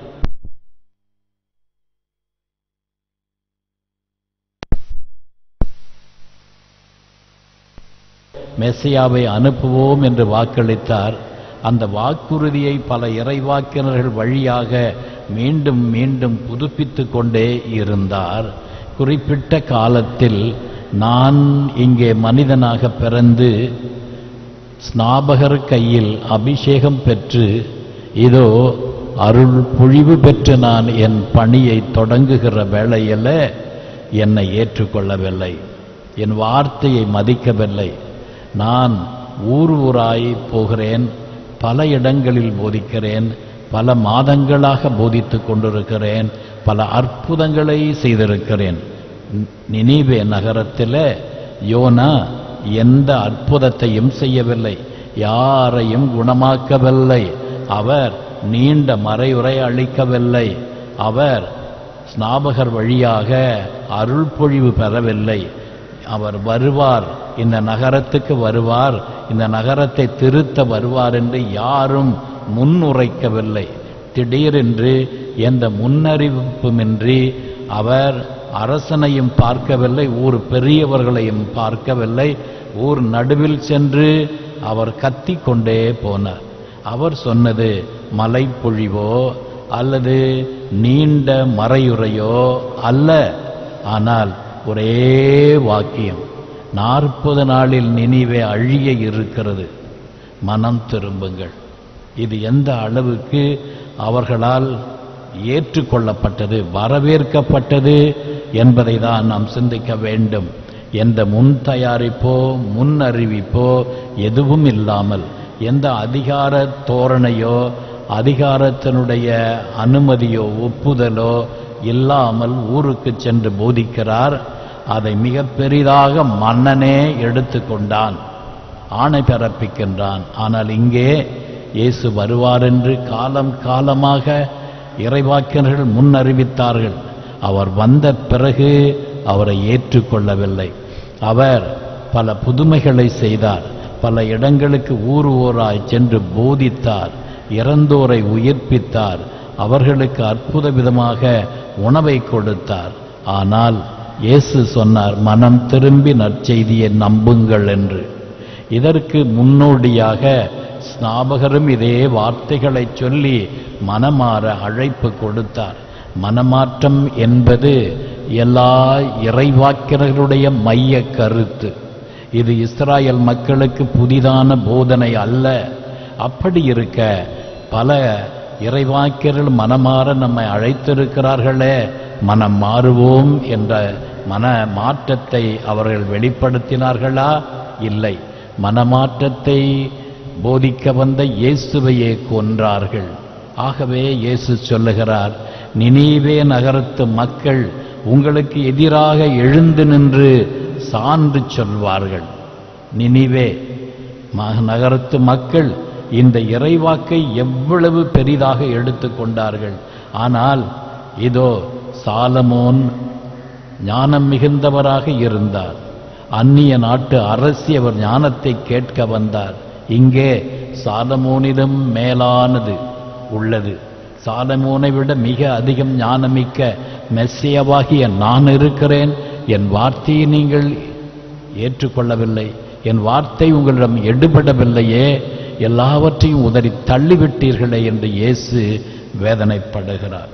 மெஸ்ஸியாவை அனுப்புவோம் என்று வாக்களித்தார் அந்த வாக்குறுதியை பல இறைவாக்கினர்கள் வழியாக மீண்டும் மீண்டும் புதுப்பித்துக் கொண்டே இருந்தார் குறிப்பிட்ட காலத்தில் நான் இங்கே மனிதனாக பிறந்து ஸ்நாபகர் கையில் அபிஷேகம் பெற்று இதோ அருள் பொழிவு பெற்று நான் என் பணியை தொடங்குகிற வேளையில் என்னை ஏற்றுக்கொள்ளவில்லை என் வார்த்தையை மதிக்கவில்லை நான் ஊர் ஊராய் போகிறேன் பல இடங்களில் போதிக்கிறேன் பல மாதங்களாக போதித்துக் கொண்டிருக்கிறேன் பல அற்புதங்களை செய்திருக்கிறேன் நினிவே நகரத்தில் யோனா எந்த அற்புதத்தையும் செய்யவில்லை யாரையும் குணமாக்கவில்லை அவர் நீண்ட மறையுறை அளிக்கவில்லை அவர் ஸ்நாபகர் வழியாக அருள் பொழிவு பெறவில்லை அவர் வருவார் இந்த நகரத்துக்கு வருவார் இந்த நகரத்தை திருத்த வருவார் என்று யாரும் முன்னுரைக்கவில்லை திடீரென்று எந்த முன்னறிவிப்புமின்றி அவர் அரசனையும் பார்க்கவில்லை ஊர் பெரியவர்களையும் பார்க்கவில்லை ஊர் நடுவில் சென்று அவர் கத்திக் கொண்டே போனார் அவர் சொன்னது மலைப்பொழிவோ அல்லது நீண்ட மறையுறையோ அல்ல ஆனால் ஒரே வாக்கியம் நாற்பது நாளில் நினைவே அழிய இருக்கிறது மனம் திரும்புங்கள் இது எந்த அளவுக்கு அவர்களால் ஏற்றுக்கொள்ளப்பட்டது வரவேற்கப்பட்டது என்பதை தான் நாம் சிந்திக்க வேண்டும் எந்த முன் தயாரிப்போ முன் அறிவிப்போ எதுவும் இல்லாமல் எந்த அதிகார தோரணையோ அதிகாரத்தினுடைய அனுமதியோ ஒப்புதலோ இல்லாமல் ஊருக்கு சென்று போதிக்கிறார் அதை மிக பெரிதாக மன்னனே எடுத்துக்கொண்டான் ஆணை பிறப்பிக்கின்றான் ஆனால் இங்கே இயேசு வருவார் என்று காலம் காலமாக இறைவாக்கினர்கள் முன் அறிவித்தார்கள் அவர் வந்த பிறகு அவரை ஏற்றுக்கொள்ளவில்லை அவர் பல புதுமைகளை செய்தார் பல இடங்களுக்கு ஊர் ஊராய் சென்று போதித்தார் இறந்தோரை உயிர்ப்பித்தார் அவர்களுக்கு அற்புத விதமாக உணவை கொடுத்தார் ஆனால் இயேசு சொன்னார் மனம் திரும்பி நற்செய்தியை நம்புங்கள் என்று இதற்கு முன்னோடியாக ஸ்நாபகரும் இதே வார்த்தைகளை சொல்லி மனமாற அழைப்பு கொடுத்தார் மனமாற்றம் என்பது எல்லா இறைவாக்கினர்களுடைய மைய கருத்து இது இஸ்ராயல் மக்களுக்கு புதிதான போதனை அல்ல அப்படி இருக்க பல இறைவாக்கியர்கள் மனமாற நம்மை அழைத்திருக்கிறார்களே மனம் மாறுவோம் என்ற மன மாற்றத்தை அவர்கள் வெளிப்படுத்தினார்களா இல்லை மனமாற்றத்தை போதிக்க வந்த இயேசுவையே கொன்றார்கள் ஆகவே இயேசு சொல்லுகிறார் நினைவே நகரத்து மக்கள் உங்களுக்கு எதிராக எழுந்து நின்று சான்று சொல்வார்கள் நினைவே ம- நகரத்து மக்கள் இந்த இறைவாக்கை எவ்வளவு பெரிதாக எடுத்துக்கொண்டார்கள் ஆனால் இதோ சாலமோன் ஞானம் மிகுந்தவராக இருந்தார் அந்நிய நாட்டு அரசி அவர் ஞானத்தை கேட்க வந்தார் இங்கே சாலமோனிடம் மேலானது உள்ளது சாலமோனை விட மிக அதிகம் ஞானமிக்க மெஸ்ஸியவாகிய நான் இருக்கிறேன் என் வார்த்தையை நீங்கள் ஏற்றுக்கொள்ளவில்லை என் வார்த்தை உங்களிடம் எடுபடவில்லையே எல்லாவற்றையும் உதறி தள்ளிவிட்டீர்களே என்று இயேசு வேதனைப்படுகிறார்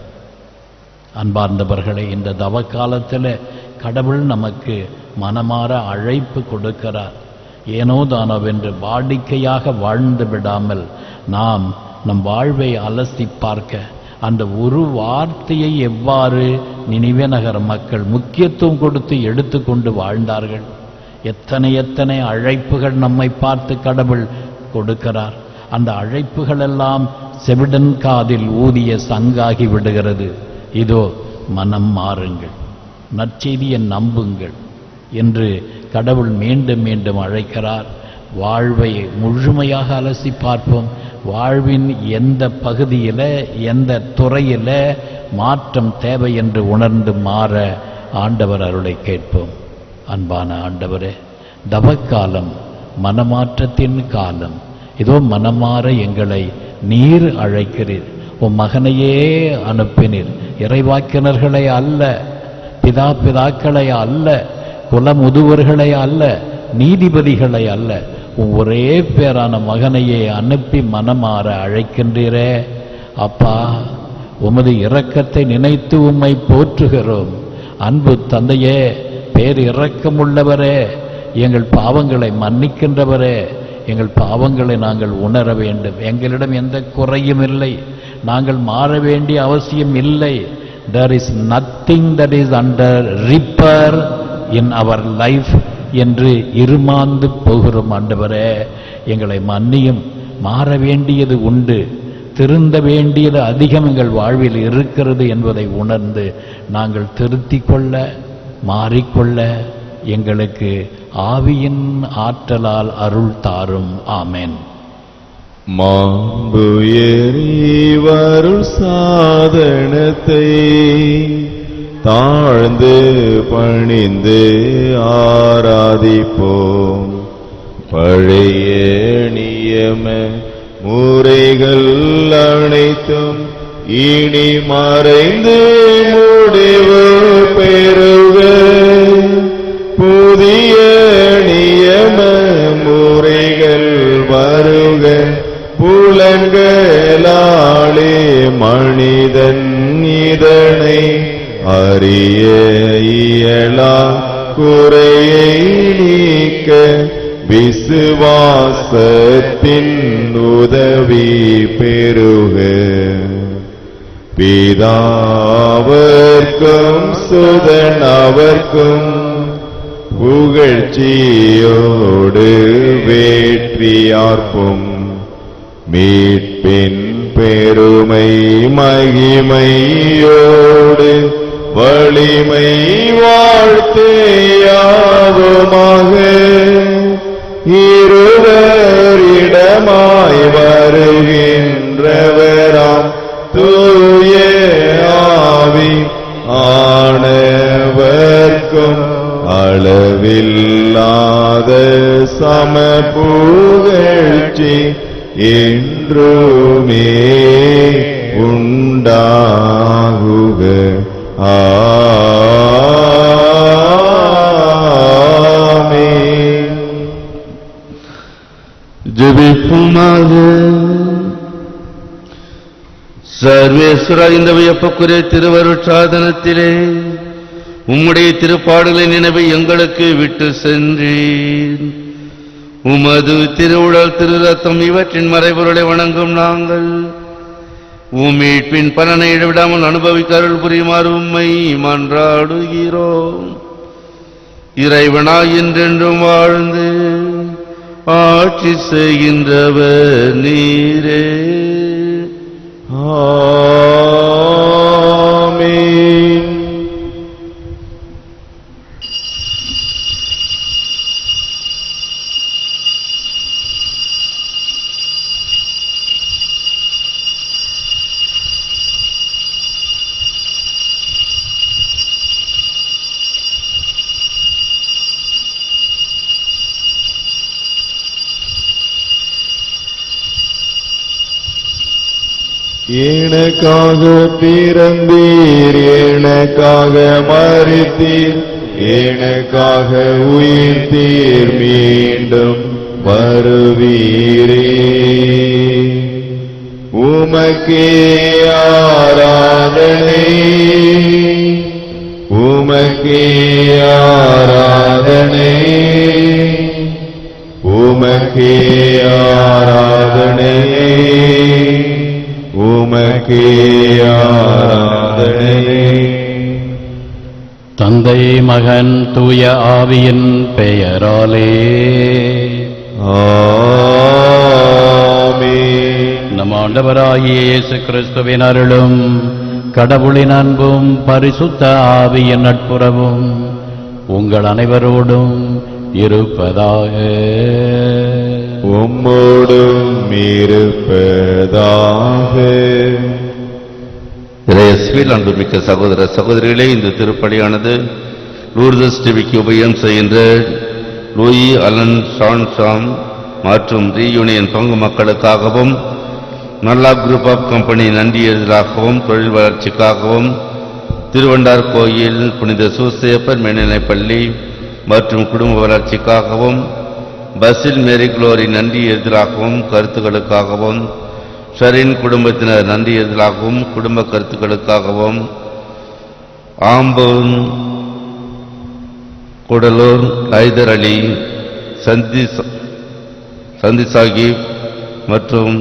அன்பார்ந்தவர்களே இந்த தவ காலத்தில் கடவுள் நமக்கு மனமாற அழைப்பு கொடுக்கிறார் ஏனோ தானோவென்று வாடிக்கையாக வாழ்ந்து விடாமல் நாம் நம் வாழ்வை அலசி பார்க்க அந்த ஒரு வார்த்தையை எவ்வாறு நினைவே நகர மக்கள் முக்கியத்துவம் கொடுத்து எடுத்துக்கொண்டு வாழ்ந்தார்கள் எத்தனை எத்தனை அழைப்புகள் நம்மை பார்த்து கடவுள் கொடுக்கிறார் அந்த அழைப்புகள் எல்லாம் செவிடன் காதில் ஊதிய சங்காகி விடுகிறது இதோ மனம் மாறுங்கள் நற்செய்தியை நம்புங்கள் என்று கடவுள் மீண்டும் மீண்டும் அழைக்கிறார் வாழ்வை முழுமையாக அலசி பார்ப்போம் வாழ்வின் எந்த பகுதியில எந்த துறையில மாற்றம் தேவை என்று உணர்ந்து மாற ஆண்டவர் அருளை கேட்போம் அன்பான ஆண்டவரே தவக்காலம் மனமாற்றத்தின் காலம் இதோ மனமாற எங்களை நீர் அழைக்கிறீர் உம் மகனையே அனுப்பினீர் இறைவாக்கினர்களை அல்ல பிதா பிதாக்களை அல்ல குலமுதுவர்களை அல்ல நீதிபதிகளை அல்ல உம் ஒரே பேரான மகனையே அனுப்பி மனமாற அழைக்கின்றீரே அப்பா உமது இரக்கத்தை நினைத்து உம்மை போற்றுகிறோம் அன்பு தந்தையே பேர் இரக்கமுள்ளவரே எங்கள் பாவங்களை மன்னிக்கின்றவரே எங்கள் பாவங்களை நாங்கள் உணர வேண்டும் எங்களிடம் எந்த குறையும் இல்லை நாங்கள் மாற வேண்டிய அவசியம் இல்லை there is nothing that is under repair in our life என்று இருமாந்து போகிறோம் ஆண்டவரே எங்களை மன்னியும் மாற வேண்டியது உண்டு திருந்த வேண்டியது அதிகம் எங்கள் வாழ்வில் இருக்கிறது என்பதை உணர்ந்து நாங்கள் திருத்திக் கொள்ள மாறிக்கொள்ள எங்களுக்கு ஆவியின் ஆற்றலால் அருள் தாரும் ஆமென் மாண்புயரிவருள் சாதனத்தை தாழ்ந்து பணிந்து ஆராதிப்போம் பழைய நியம முறைகள் அனைத்தும் இனி மறைந்து முடிவு பெறுக புதிய நியம முறைகள் வருக புலன்களாலே மனிதன் இதனை அறிய இயலா குறையை நீக்க விசுவாசத்தின் உதவி பெருக பிதாவர்க்கும் சுதனவர்க்கும் புகழ்ச்சியோடு வேற்றியார்ப்பும் மீட்பின் பெருமை மகிமையோடு வலிமை வாழ்த்தையாவுமாக இருவரிடமாய் வருகின்றவராம் தூய ஆவி ஆனவர்க்கும் அளவில்லாத சம புகழ்ச்சி என்றுமே உண்டாகுக ஆமென் ஜெபிப்புமாக சர்வேஸ்வரா இந்த வியப்புக்குரிய திருவருட்சாதனத்திலே உம்முடைய திருப்பாடலை நினைவை எங்களுக்கு விட்டு சென்றீர் உமது திருவுடல் திரு ரத்தம் இவற்றின் மறைபொருளை வணங்கும் நாங்கள் உம்மீட்பின் பலனை இடைவிடாமல் அனுபவிக்க அருள் புரியுமாறு உம்மை மன்றாடுகிறோம் இறைவனாய் என்றென்றும் வாழ்ந்து ஆட்சி செய்கின்றவர் நீரே ஆமென் எனக்காக பிறந்தீர் எனக்காக மறித்தீர் எனக்காக உயிர்த்தீர் மீண்டும் வருவீரே உமக்கே ஆராதனை உமக்கே ஆராதனை உமக்கே ஆராதனை உமக்கே ஆராதனை தந்தை மகன் தூய ஆவியின் பெயராலே ஆமென் நம் ஆண்டவராகிய இயேசு கிறிஸ்துவின் அருளும் கடவுளின் அன்பும் பரிசுத்த ஆவியின் நட்புறவும் உங்கள் அனைவரோடும் இருப்பதாக உம்மோடும் இருப்பதாக இறையஸ்வில் அன்புமிக்க சகோதர சகோதரிகளே இந்த திருப்பலியானது லூர்தஸ் டிவிக்கு உபயம் செய்கின்ற லூயி அலன் ஷான் ஷாம் மற்றும் ரீயூனியன் பங்கு மக்களுக்காகவும் நல்லா குரூப் ஆஃப் கம்பெனி நன்றி எழுதலாகவும் தொழில் வளர்ச்சிக்காகவும் திருவண்டார் கோயில் புனித சூசேப்பர் மேல்நிலைப்பள்ளி மற்றும் குடும்ப வளர்ச்சிக்காகவும் பஸ்ஸில் மேரி குளோரி நன்றி எழுதலாகவும் கருத்துக்களுக்காகவும் ஷரின் குடும்பத்தினர் நன்றி எழுதலாகவும் குடும்ப கருத்துக்களுக்காகவும் ஆம்பூர் குடலூர் ஹைதர் அலி சந்தி சந்தி சாஹிப் மற்றும்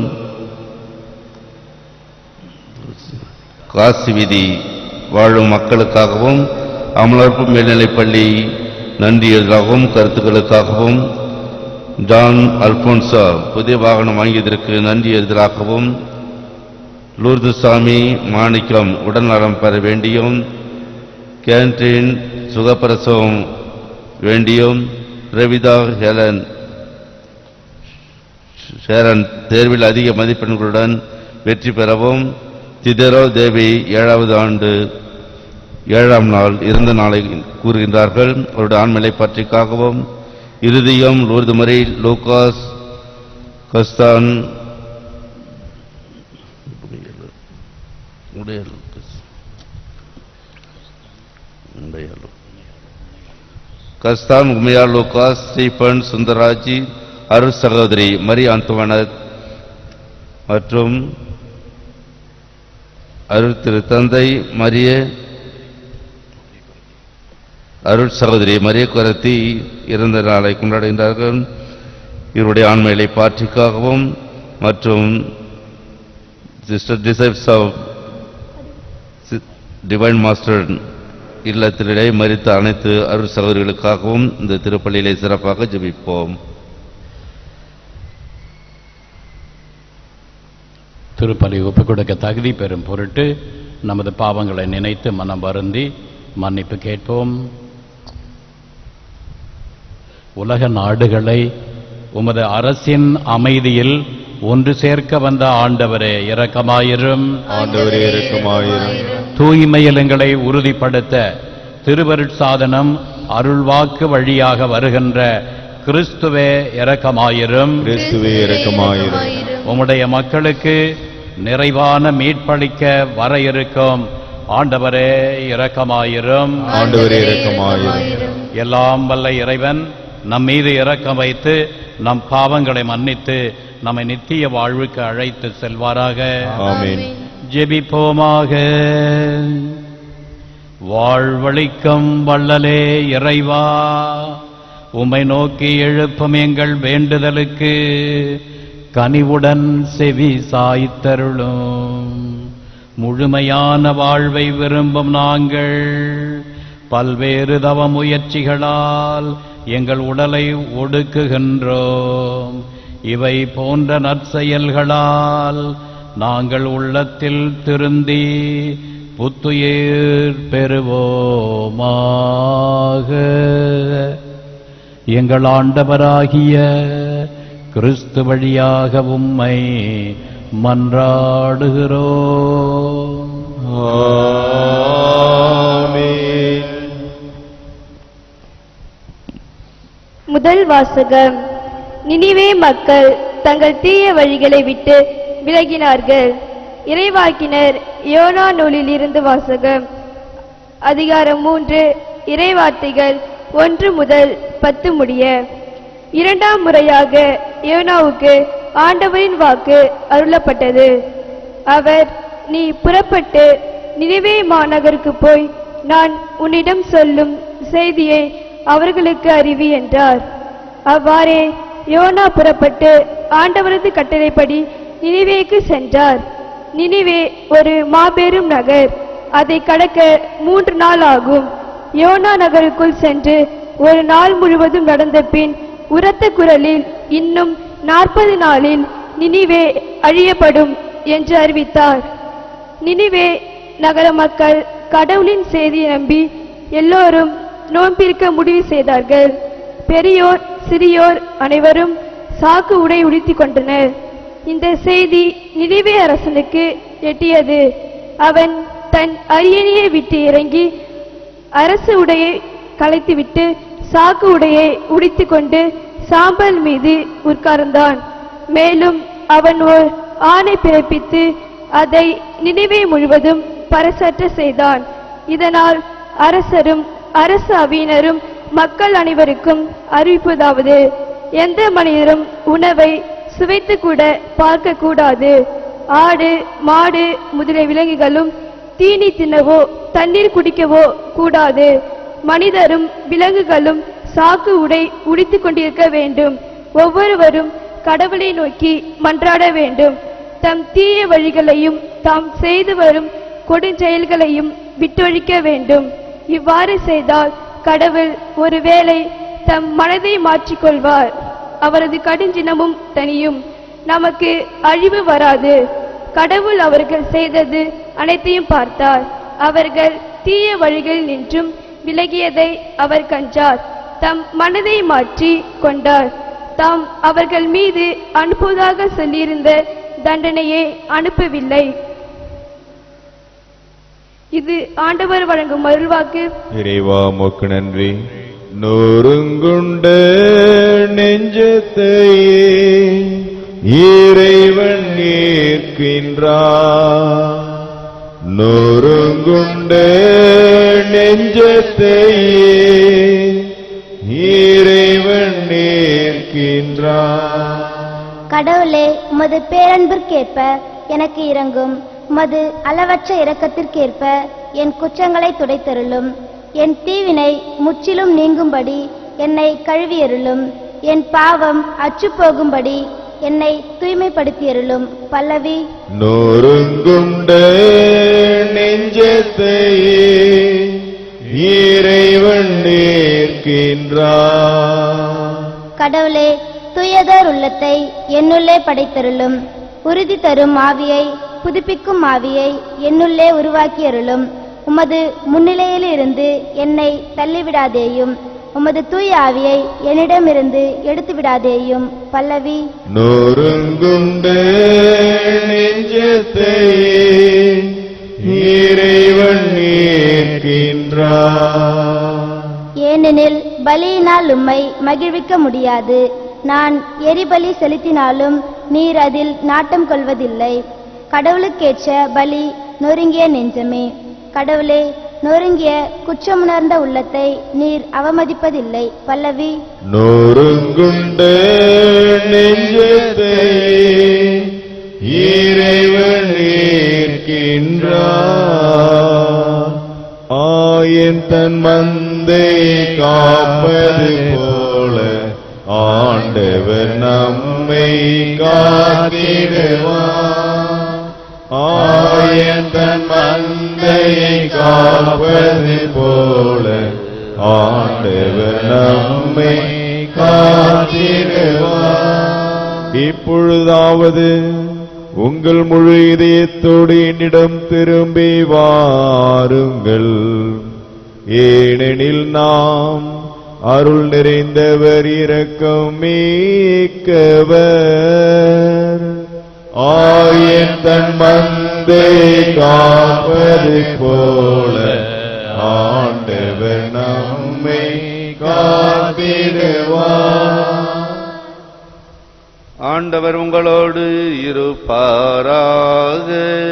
காசி வீதி வாழும் மக்களுக்காகவும் அமலர்ப்பு மேல்நிலைப்பள்ளி நன்றி எழுதலாகவும் கருத்துக்களுக்காகவும் ஜான் அல்போன்சா புதிய வாகனம் வாங்கியதற்கு நன்றி எழுதலாகவும் லூர்துசாமி மாணிக்கம் உடல்நலம் பெற வேண்டியும் கேன்டீன் சுகப்பிரசவம் வேண்டியும் ரவிதா ஹெலன் ஷேரன் தேர்வில் அதிக மதிப்பெண்களுடன் வெற்றி பெறவும் திதரோ தேவி ஏழாவது ஆண்டு ஏழாம் நாள் இறந்த நாளை கூறுகின்றார்கள் அவருடைய ஆண்மலை பற்றிக்காகவும் இருதயம் லூர்து மறை லூகாஸ் கஸ்தான் உடைய லூக்கஸ். உடைய லூ- கஸ்தான் உமையா லூகாஸ் ஸ்டீபன் சுந்தராஜி அருள் சகோதரி மரி அந்துவனத் மற்றும் அருள் திரு தந்தை மரிய அருள் சகோதரி மரிய குரத்தி இறந்த நாளை கொண்டாடுகின்றார்கள் இவருடைய ஆண்மைகளை பாற்றிக்காகவும் மற்றும் sister disciples of divine master இல்லத்திலே மரித்த அனைத்து அருள் சகோதரிகளுக்காகவும் இந்த திருப்பள்ளியிலே சிறப்பாக ஜெபிப்போம் திருப்பலி ஒப்புக் கொடுக்க தகுதி பெறும் பொருட்டு நமது பாவங்களை நினைத்து மனம் வருந்தி மன்னிப்பு கேட்போம் உலக நாடுகளை உமது அரசின் அமைதியில் ஒன்று சேர்க்க வந்த ஆண்டவரே இரக்கமாயிரும் ஆண்டவரே இரக்கமாயிரும் தூய்மையில் எங்களை உறுதிப்படுத்த திருவருட்சாதனம் அருள்வாக்கு வழியாக வருகின்ற கிறிஸ்துவே இரக்கமாயிரும் கிறிஸ்துவே இரக்கமாயிரும் உம்முடைய மக்களுக்கு நிறைவான மீட்பளிக்க வர இருக்கும் ஆண்டவரே இரக்கமாயிரும் ஆண்டவரே இரக்கமாயிரும் எல்லாம் வல்ல இறைவன் நம் மீது இரக்கம் வைத்து நம் பாவங்களை மன்னித்து நம்மை நித்திய வாழ்வுக்கு அழைத்து செல்வாராக ஆமென் ஜெபிப்போமாக வாழ்வளிக்கும் வள்ளலே இறைவா உம்மை நோக்கி எழுப்பும் எங்கள் வேண்டுதலுக்கு கனிவுடன் செவி சாய்த்தருளும் முழுமையான வாழ்வை விரும்பும் நாங்கள் பல்வேறு தவ முயற்சிகளால் எங்கள் உடலை ஒடுக்குகின்றோம் இவை போன்ற நற்செயல்களால் நாங்கள் உள்ளத்தில் திருந்தி புத்துயிர் பெறுவோமாக எங்கள் ஆண்டவராகிய கிறிஸ்து வழியாக உம்மை மன்றாடுகிறோம் ஆமென் முதல் வாசகம் நினிவே மக்கள் தங்கள் தீய வழிகளை விட்டு விலகினார்கள் இறைவாக்கினர் யோனா நூலில் இருந்து வாசகம் அதிகாரம் மூன்று இறைவார்த்தைகள் ஒன்று முதல் பத்து முடிய இரண்டாம் முறையாக யோனாவுக்கு ஆண்டவரின் வாக்கு அருளப்பட்டது அவர் நீ புறப்பட்டு நினைவே மாநகருக்கு போய் நான் உன்னிடம் சொல்லும் செய்தியை அவர்களுக்கு அறிவி என்றார் அவ்வாறே யோனா புறப்பட்டு ஆண்டவரது கட்டளைப்படி நினிவேக்கு சென்றார் நினிவே ஒரு மாபெரும் நகர் அதை கடக்க மூன்று நாள் ஆகும் யோனா நகருக்குள் சென்று ஒரு நாள் முழுவதும் நடந்த பின் உரத்த குரலில் இன்னும் நாற்பது நாளில் நினிவே அழியப்படும் என்று அறிவித்தார் நினிவே நகர மக்கள் கடவுளின் செய்தியை நம்பி எல்லோரும் நோன்பிருக்க முடிவு செய்தார்கள் பெரியோர் சிறியோர் அனைவரும் சாக்கு உடை உடுத்திக் கொண்டனர் இந்த செய்தி நினைவே அரசனுக்கு எட்டியது அவன் தன் அரியணையை விட்டு இறங்கி அரசு உடையை களைத்துவிட்டு சாக்கு உடையை உடுத்திக் கொண்டு சாம்பல் மீது உட்கார்ந்தான் மேலும் அவன் ஓர் ஆணை பிறப்பித்து அதை நினைவே முழுவதும் பறைசாற்ற செய்தான் இதனால் அரசரும் அரசு அவியினரும் மக்கள் அனைவருக்கும் அறிவிப்பதாவது எந்த மனிதரும் உணவை சுவைத்து கூட பார்க்க கூடாது ஆடு மாடு முதலிய விலங்குகளும் தீனி தின்னவோ தண்ணீர் குடிக்கவோ கூடாது மனிதரும் விலங்குகளும் சாக்கு உடை உடித்துக் கொண்டிருக்க வேண்டும் ஒவ்வொருவரும் கடவுளை நோக்கி மன்றாட வேண்டும் தம் தீய வழிகளையும் தாம் செய்து வரும் கொடுஞ்செயல்களையும் விட்டொழிக்க வேண்டும் இவ்வாறு செய்தால் கடவுள் ஒருவேளை தம் மனதை மாற்றிக்கொள்வார் அவரது கடுஞ்சினமும் தனியும் நமக்கு அழிவு வராது கடவுள் அவர்கள் செய்தது அனைத்தையும் பார்த்தார் அவர்கள் தீய வழிகளில் நின்றும் விலகியதை அவர் கண்டார் தம் மனதை மாற்றி கொண்டார் தாம் அவர்கள் மீது அனுப்புவதாக சொல்லியிருந்த தண்டனையை அனுப்பவில்லை இது ஆண்டவர் வழங்கும் அருள்வாக்கு இறைவா மோக்கு நன்றி நொறுங்குண்ட நெஞ்சத்தையே இறைவன் ஏற்கின்றார் நொறுங்குண்ட நெஞ்சத்தையே இறைவன் ஏற்கின்றார் கடவுளே உமது பேரன்பிற்கேற்ப எனக்கு இரங்கும் உமது அளவற்ற இரக்கத்திற்கேற்ப என் குற்றங்களை துடைத்தருளும் என் தீவினை முற்றிலும் நீங்கும்படி என்னை கழுவியருளும் என் பாவம் அற்று போகும்படி என்னை தூய்மைப்படுத்தியருளும் பல்லவி நொறுங்குண்ட நெஞ்சத்தையே இறைவன் நேர்க்கின்றார் கடவுளே துயதோர் உள்ளத்தை என்னுள்ளே படைத்தருளும் உறுதி தரும் ஆவியை புதுப்பிக்கும் ஆவியை என்னுள்ளே உருவாக்கியருளும் உமது முன்னிலையிலிருந்து என்னை தள்ளிவிடாதேயும் உமது தூய ஆவியை என்னிடமிருந்து எடுத்து விடாதேயும் பல்லவி நொறுங்குண்ட நெஞ்சத்தையே இறைவன் நேர்க்கின்றார் ஏனெனில் பலியினால் உம்மை மகிழ்விக்க முடியாது நான் எரிபலி செலுத்தினாலும் நீர் அதில் நாட்டம் கொள்வதில்லை கடவுளுக்கேற்ற பலி நொறுங்கிய நெஞ்சமே கடவுளே நொறுங்கிய குற்றமுணர்ந்த உள்ளத்தை நீர் அவமதிப்பதில்லை பல்லவி நொறுங்குண்ட நெஞ்சத்தையே இறைவன் ஏற்கின்றார் ஆயன் தன் மந்தை காப்பது போல ஆண்டவர் நம்மை காத்திடுவார் ஆயன் தன் மந்தையை காப்பது போல ஆண்டவர் நம்மை காத்திடுவார் இப்பொழுதாவது உங்கள் முழு இதயத்தோடு என்னிடம் திரும்பி வாருங்கள் ஏனெனில் நாம் அருள் நிறைந்தவர் இரக்கம் மீக்கவர் ஆயன் தன் மந்தை காப்பது போல ஆண்டவர் நம்மை காத்திடுவார் ஆண்டவர் உங்களோடு இருப்பாராக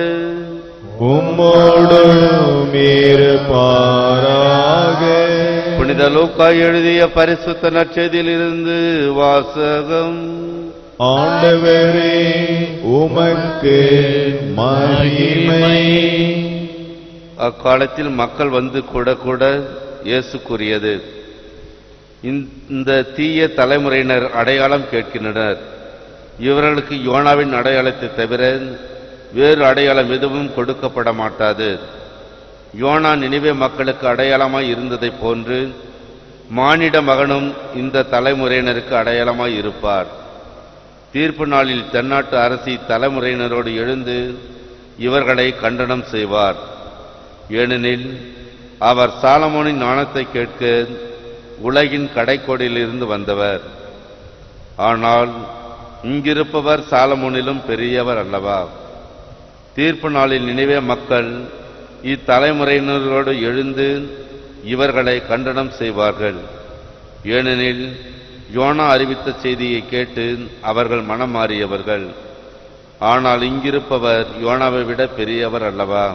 உம்மோடும் இருப்பாராக புனித லூக்கா எழுதிய பரிசுத்த நற்செய்தியிலிருந்து வாசகம் ஆண்டவரே உமக்கு மகிமை அக்காலத்தில் மக்கள் வந்து கூட கூட இயேசு கூறியது இந்த தீய தலைமுறையினர் அடையாளம் கேட்கின்றனர் இவர்களுக்கு யோனாவின் அடையாளத்தை தவிர வேறு அடையாளம் எதுவும் கொடுக்கப்பட மாட்டாது யோனா நினைவே மக்களுக்கு அடையாளமாய் இருந்ததைப் போன்று மானிட மகனும் இந்த தலைமுறையினருக்கு அடையாளமாய் இருப்பார் தீர்ப்பு நாளில் தென்னாட்டு அரசி தலைமுறையினரோடு எழுந்து இவர்களை கண்டனம் செய்வார் ஏனெனில் அவர் சாலமோனின் ஞானத்தை கேட்க உலகின் கடைக்கோடியிலிருந்து வந்தவர் ஆனால் இங்கிருப்பவர் சாலமோனிலும் பெரியவர் அல்லவா தீர்ப்பு நாளில் நினைவே மக்கள் இத்தலைமுறையினரோடு எழுந்து இவர்களை கண்டனம் செய்வார்கள் ஏனெனில் யோனா அறிவித்த செய்தியை கேட்டு அவர்கள் மனம் மாறியவர்கள் ஆனால் இங்கிருப்பவர் யோனாவை விட பெரியவர் அல்லவா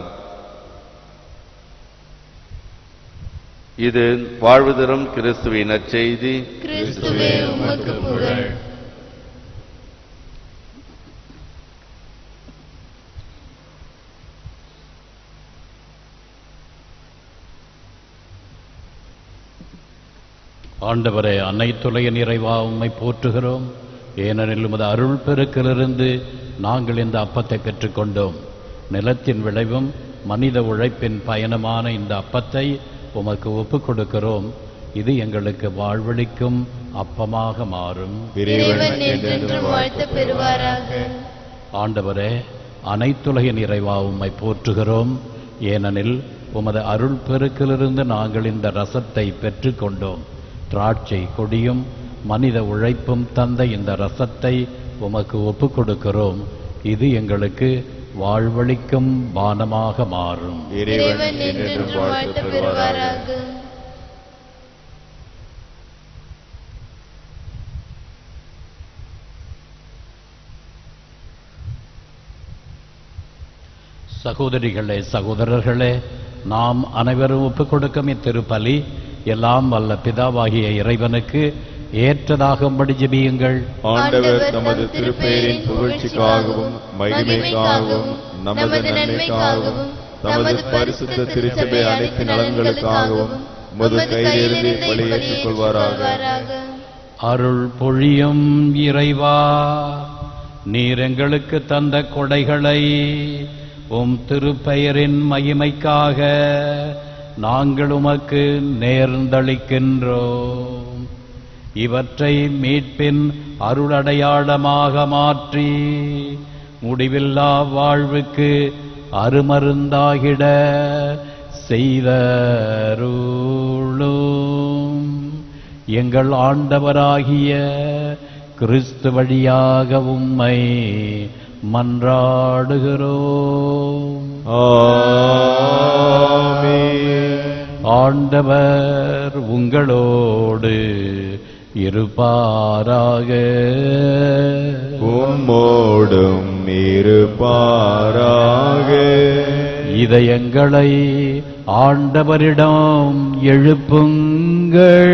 இது வாழ்வு தரும் கிறிஸ்துவின் நற்செய்தி கிறிஸ்துவே உமக்கு புகழ் ஆண்டவரே அனைத்துலக நிறைவா உம்மை போற்றுகிறோம் ஏனெனில் உமது அருள் பெருக்கிலிருந்து நாங்கள் இந்த அப்பத்தை பெற்றுக்கொண்டோம் நிலத்தின் விளைவும் மனித உழைப்பின் பயணமான இந்த அப்பத்தை உமக்கு ஒப்புக் கொடுக்கிறோம் இது எங்களுக்கு வாழ்வளிக்கும் அப்பமாக மாறும் இறைவன் என்றென்றும் வாழ்த்து பெறுவாராக ஆண்டவரே அனைத்துலக நிறைவா உம்மை போற்றுகிறோம் ஏனெனில் உமது அருள் பெருக்கிலிருந்து நாங்கள் இந்த ரசத்தை பெற்றுக்கொண்டோம் திராட்சை கொடியும் மனித உழைப்பும் தந்த இந்த ரசத்தை உமக்கு ஒப்புக் கொடுக்கிறோம் இது எங்களுக்கு வாழ்வளிக்கும் பானமாக மாறும் இறைவன் என்றென்றும் வாழ்த்து பெறுவாராக சகோதரிகளே சகோதரர்களே நாம் அனைவரும் ஒப்புக் கொடுக்கும் இத்திருப்பலி எல்லாம் வல்ல பிதாவாகிய இறைவனுக்கு ஏற்றதாகும்படி ஜெபியுங்கள் ஆண்டவர் தமது திருப்பெயரின் புகழ்ச்சிக்காகவும் மகிமைக்காகவும் நமது நன்மைக்காகவும் தமது பரிசுத்த திருச்சபை அனைத்து நலன்களுக்காகவும் உமது கையிலிருந்து பலியேற்றுக் கொள்வாராக அருள் பொழியும் இறைவா நீர் எங்களுக்கு தந்த கொடைகளை உம் திருப்பெயரின் மகிமைக்காக நாங்கள் உமக்கு நேர்ந்தளிக்கின்றோம் இவற்றை மீட்பின் அருளடையாளமாக மாற்றி முடிவில்லா வாழ்வுக்கு அருமருந்தாகிட செய்தருளும் எங்கள் ஆண்டவராகிய கிறிஸ்து வழியாக உம்மை மன்றாடுகிறோம் ஆமென். ஆண்டவர் உங்களோடு இருப்பாராக உம்மோடும் இருப்பாராக இதயங்களை ஆண்டவரிடம் எழுப்புங்கள்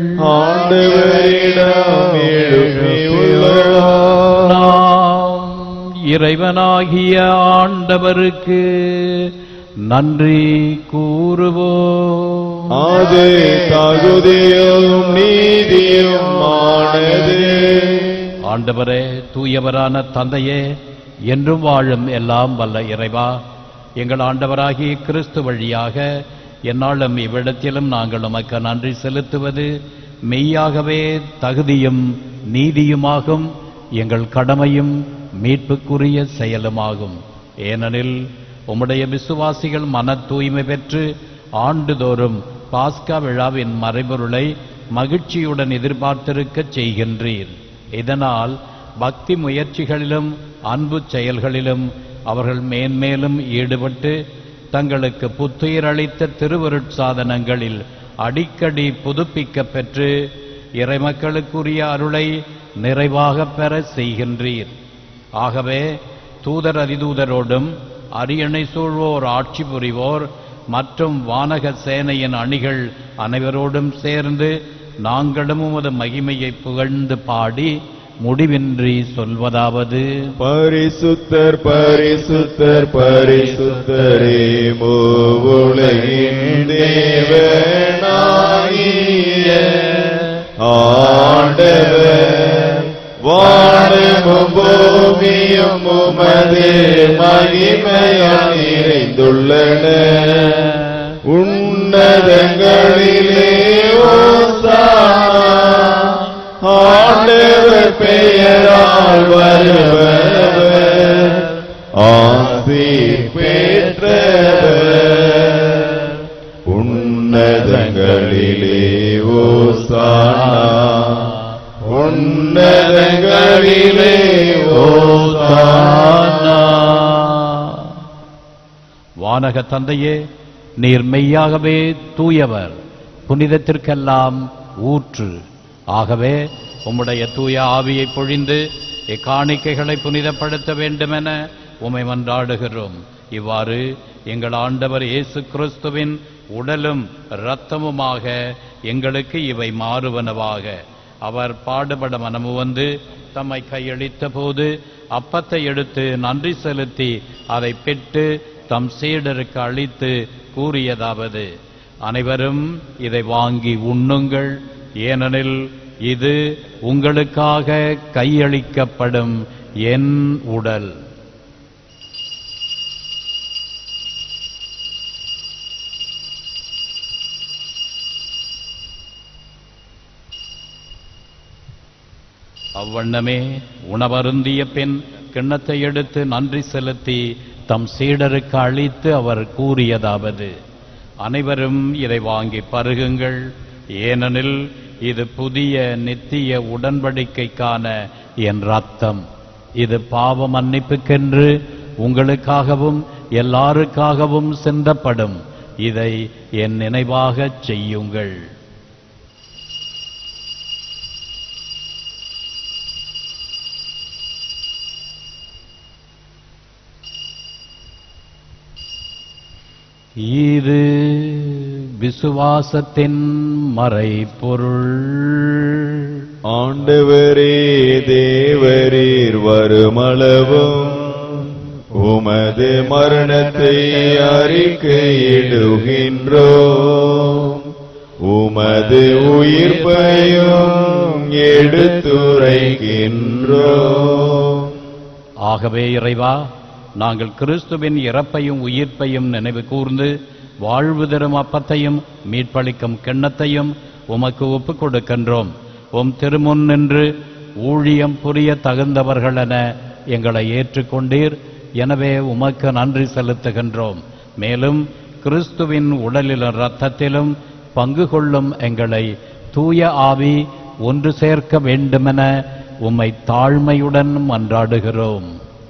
ஆண்டவரிடம் எழுப்பியுள்ளோம் நாம் இறைவனாகிய ஆண்டவருக்கு நன்றி கூறுவோம் அது தகுதியும் நீதியும் ஆனது ஆண்டவரே தூயவரான தந்தையே என்றும் வாழும் எல்லாம் வல்ல இறைவா எங்கள் ஆண்டவராகிய கிறிஸ்து வழியாக எந்நாளும் இவ்விடத்திலும் நாங்கள் உமக்கு நன்றி செலுத்துவது மெய்யாகவே தகுதியும் நீதியுமாகும் எங்கள் கடமையும் மீட்புக்குரிய செயலுமாகும் ஏனெனில் உம்முடைய விசுவாசிகள் மன தூய்மை பெற்று ஆண்டுதோறும் பாஸ்கா விழாவின் மறைபொருளை மகிழ்ச்சியுடன் எதிர்பார்த்திருக்கச் செய்கின்றீர் இதனால் பக்தி முயற்சிகளிலும் அன்பு செயல்களிலும் அவர்கள் மேன்மேலும் ஈடுபட்டு தங்களுக்கு புத்துயிர் அளித்த திருவருட்சாதனங்களில் அடிக்கடி புதுப்பிக்கப் பெற்று இறைமக்களுக்குரிய அருளை நிறைவாகப் பெற செய்கின்றீர் ஆகவே தூதர் அதிதூதரோடும் அரியணை சூழ்வோர் ஆட்சி புரிவோர் மற்றும் வானக சேனையின் அணிகள் அனைவரோடும் சேர்ந்து நாங்களும் உமது மகிமையை புகழ்ந்து பாடி முடிவின்றி சொல்வதாவது பரிசுத்தர் பரிசுத்தர் பரிசுத்தரே மூவுலகின் தேவனாகிய ஆண்டவர் வானமும் பூமியும் உமது மகிமையால் நிறைந்துள்ளன உன்னதங்களிலே ஓசானா ஆண்டவர் பெயரால் வருபவர் ஆசி பெற்றவர் உன்னதங்களிலே ஓசானா உன்னதங்களிலே ஓசானா வானக தந்தையே நீர் மெய்யாகவே தூயவர் புனிதத்திற்கெல்லாம் ஊற்று ஆகவே உம்முடைய தூய ஆவியை பொழிந்து இக்காணிக்கைகளை புனிதப்படுத்த வேண்டுமென உமை மன்றாடுகிறோம் இவ்வாறு எங்கள் ஆண்டவர் இயேசு கிறிஸ்துவின் உடலும் இரத்தமுமாக எங்களுக்கு இவை மாறுவனவாக அவர் பாடுபட மனமு வந்து தம்மை கையளித்த போது அப்பத்தை எடுத்து நன்றி செலுத்தி அதை பெற்று தம் சீடருக்கு அளித்து கூறியதாவது அனைவரும் இதை வாங்கி உண்ணுங்கள் ஏனெனில் இது உங்களுக்காக கையளிக்கப்படும் என் உடல் அவ்வண்ணமே உணவருந்திய பின் கிண்ணத்தை எடுத்து நன்றி செலுத்தி தம் சீடருக்கு அளித்து அவர் கூறியதாவது அனைவரும் இதை வாங்கி பருகுங்கள் ஏனெனில் இது புதிய நித்திய உடன்படிக்கைக்கான என் ரத்தம் இது பாவ மன்னிப்புக்கென்று உங்களுக்காகவும் எல்லாருக்காகவும் சிந்தப்படும் இதை என் நினைவாகச் செய்யுங்கள் இது விசுவாசத்தின் மறைபொருள் ஆண்டவரே தேவரீர் வருமளவும் உமது மரணத்தை அறிக்கையிடுகின்றோம் உமது உயிர்ப்பையும் எடுத்துரைக்கின்றோம் ஆகவே இறைவா நாங்கள் கிறிஸ்துவின் இறப்பையும் உயிர்ப்பையும் நினைவு கூர்ந்து வாழ்வு தரும் அப்பத்தையும் மீட்பளிக்கும் கிண்ணத்தையும் உமக்கு ஒப்புக் கொடுக்கின்றோம் உம் திருமுன் நின்று ஊழியம் புரிய தகுந்தவர்கள் என எங்களை ஏற்றுக்கொண்டீர் எனவே உமக்கு நன்றி செலுத்துகின்றோம் மேலும் கிறிஸ்துவின் உடலிலும் இரத்தத்திலும் பங்கு கொள்ளும் எங்களை தூய ஆவி ஒன்று சேர்க்க வேண்டுமென உம்மை தாழ்மையுடன் மன்றாடுகிறோம்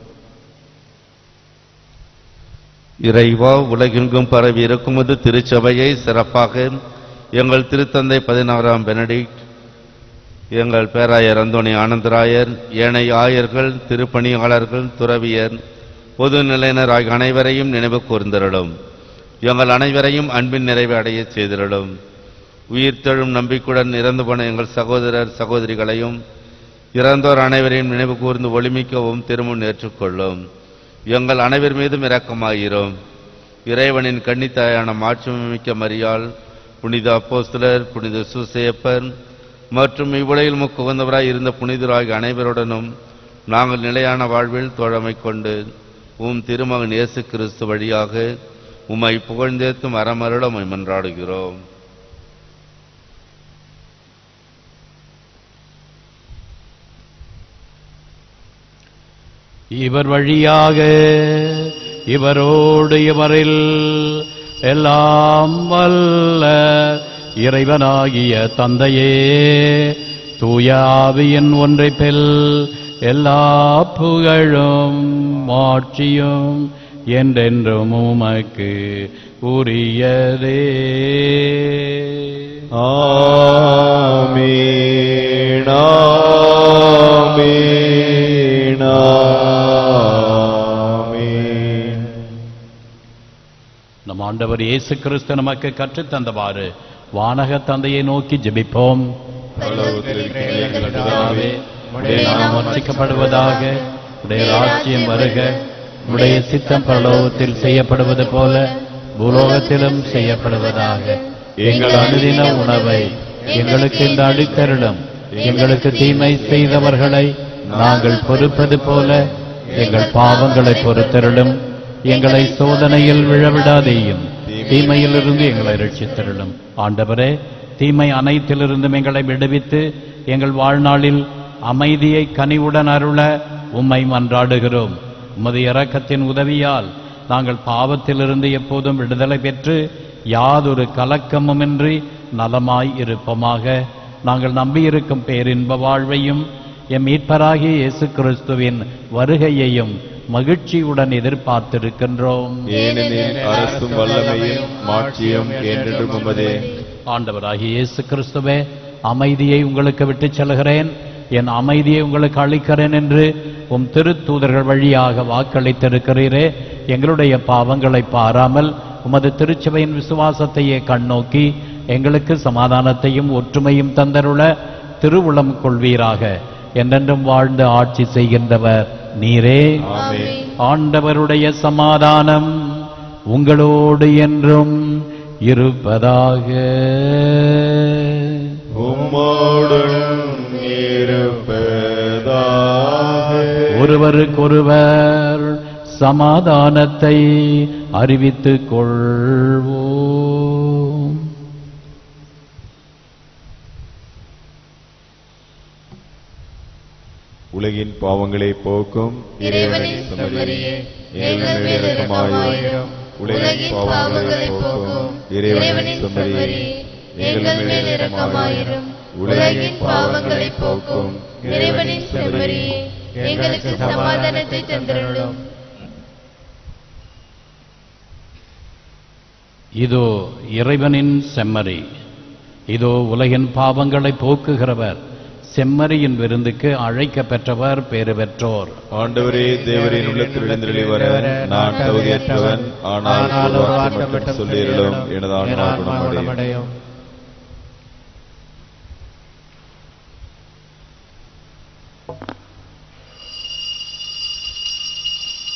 இறைவா உலகெங்கும் பரவி இருக்கும்போது திருச்சபையை சிறப்பாக எங்கள் திருத்தந்தை பதினாறாம் பெனடிக்ட் எங்கள் பேராயர் அந்தோணி ஆனந்தராயர் ஏனைய ஆயர்கள் திருப்பணியாளர்கள் துறவியர் பொது நிலையினர் ஆகிய அனைவரையும் நினைவு கூர்ந்திரலும் எங்கள் அனைவரையும் அன்பின் நிறைவை அடையச் செய்திரலும் உயிர்த்தெழும் நம்பிக்கையுடன் இறந்து போன எங்கள் சகோதரர் சகோதரிகளையும் இறந்தோர் அனைவரையும் நினைவு கூர்ந்து ஒளிமிக்கவும் திருமுன் ஏற்றுக்கொள்ளும் எங்கள் அனைவர் மீதும் இரக்கமாயிரும் இறைவனின் கன்னித்தாயான மாட்சிமிக்க மரியாள் புனித அப்போஸ்தலர் புனித சூசையப்பர் மற்றும் இவ்வுலகில் முக்குவந்தவராய் இருந்த புனிதராகிய அனைவருடனும் நாங்கள் நிலையான வாழ்வில் தோழமை கொண்டு உம் திருமகன் இயேசு கிறிஸ்து வழியாக உம்மை புகழ்ந்தேத்தும் அறமருள உம்மை மன்றாடுகிறோம் இவர் வழியாக இவரோடு இவரில் எல்லாம் வல்ல இறைவனாகிய தந்தையே தூய ஆவியின் ஒன்றைப்பில் எல்லா புகழும் மாட்சியும் என்றென்றும் உமக்கு உரியதே ஆமீன் ஆமீன் ஆமீன் நம் ஆண்டவர் இயேசு கிறிஸ்து நமக்கு கற்றுத் தந்தவாறு வானக தந்தையை நோக்கி ஜெபிப்போம் பரலோகத்தில் இருக்கிற எங்கள் பிதாவே, பிதாவே, உடைய நாமம் வர்த்திக்கப்படுவதாக உடைய ராஜ்யம் வருக உடைய சித்தம் பரலோகத்தில் செய்யப்படுவது போல பூலோகத்திலும் செய்யப்படுவதாக எங்கள் அனுதின உணவை எங்களுக்கு இந்த அளித்தருளும் எங்களுக்கு தீமை செய்தவர்களை நாங்கள் பொறுப்பது போல எங்கள் பாவங்களை பொறுத்தருளும் எங்களை சோதனையில் விழவிடாதேயும் தீமையிலிருந்து எங்களை ரட்சித்தருளும் ஆண்டவரே தீமை அனைத்திலிருந்தும் எங்களை விடுவித்து எங்கள் வாழ்நாளில் அமைதியை கனிவுடன் அருள உம்மை மன்றாடுகிறோம் உமது இரக்கத்தின் உதவியால் நாங்கள் பாவத்திலிருந்து எப்போதும் விடுதலை பெற்று யாதொரு கலக்கமுமின்றி நலமாய் இருப்போமாக நாங்கள் நம்பியிருக்கும் பேரின்ப வாழ்வையும் எம் மீட்பராகிய இயேசு கிறிஸ்துவின் வருகையையும் மகிழ்ச்சியுடன் எதிர்பார்த்திருக்கின்றோம் ஏனெனில் அரசும் வல்லமையும் மாட்சியும் என்றென்றும் உமதே ஆண்டவராகிய இயேசு கிறிஸ்துவே அமைதியை உங்களுக்கு விட்டுச் செல்கிறேன் என் அமைதியை உங்களுக்கு அளிக்கிறேன் என்று உம் திருத்தூதர்கள் வழியாக வாக்களித்திருக்கிறீரே எங்களுடைய பாவங்களை பாராமல் உமது திருச்சபையின் விசுவாசத்தையே கண்ணோக்கி எங்களுக்கு சமாதானத்தையும் ஒற்றுமையும் தந்தருள திருவுளம் கொள்வீராக என்றென்றும் வாழ்ந்து ஆட்சி செய்கின்றவர் நீரே ஆமென். ஆண்டவருடைய சமாதானம் உங்களோடு என்றும் இருப்பதாக உம்மோடும் இருப்பதாக ஒருவருக்கொருவர் சமாதானத்தை அறிவித்துக் கொள்வோம் உலகின் பாவங்களை போக்கும் இறைவனின் செம்மறியே எங்கள் மேல் இரக்கமாயிரும் உலகின் பாவங்களை போக்கும் இறைவனின் செம்மறியே எங்கள் மேல் இரக்கமாயிரும் உலகின் பாவங்களை போக்கும் இறைவனின் செம்மறியே எங்களுக்கு சமாதானத்தை தந்திருளும் இதோ இறைவனின் செம்மறி இதோ உலகின் பாவங்களை போக்குகிறவர் செம்மறியின் விருந்துக்கு அழைக்கப் பெற்றவர் பேறு பெற்றோர் ஆண்டவரே தேவரின் உள்ளத்தில் எழுந்தருளி வர நான் தகுதியற்றவன் ஆனால் ஒரு வார்த்தை மட்டும் சொல்லியிருளும் எனது ஆன்மா குணமடையும்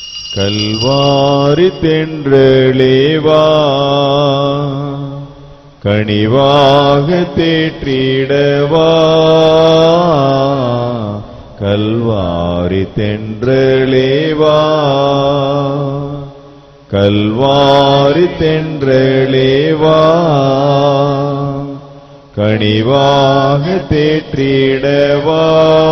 கல்வாரி தென்றலேவா கனிவாக தேற்றிடவா கல்வாரி தென்றலேவா கல்வாரி தென்றலேவா கனிவாக தேற்றிடவா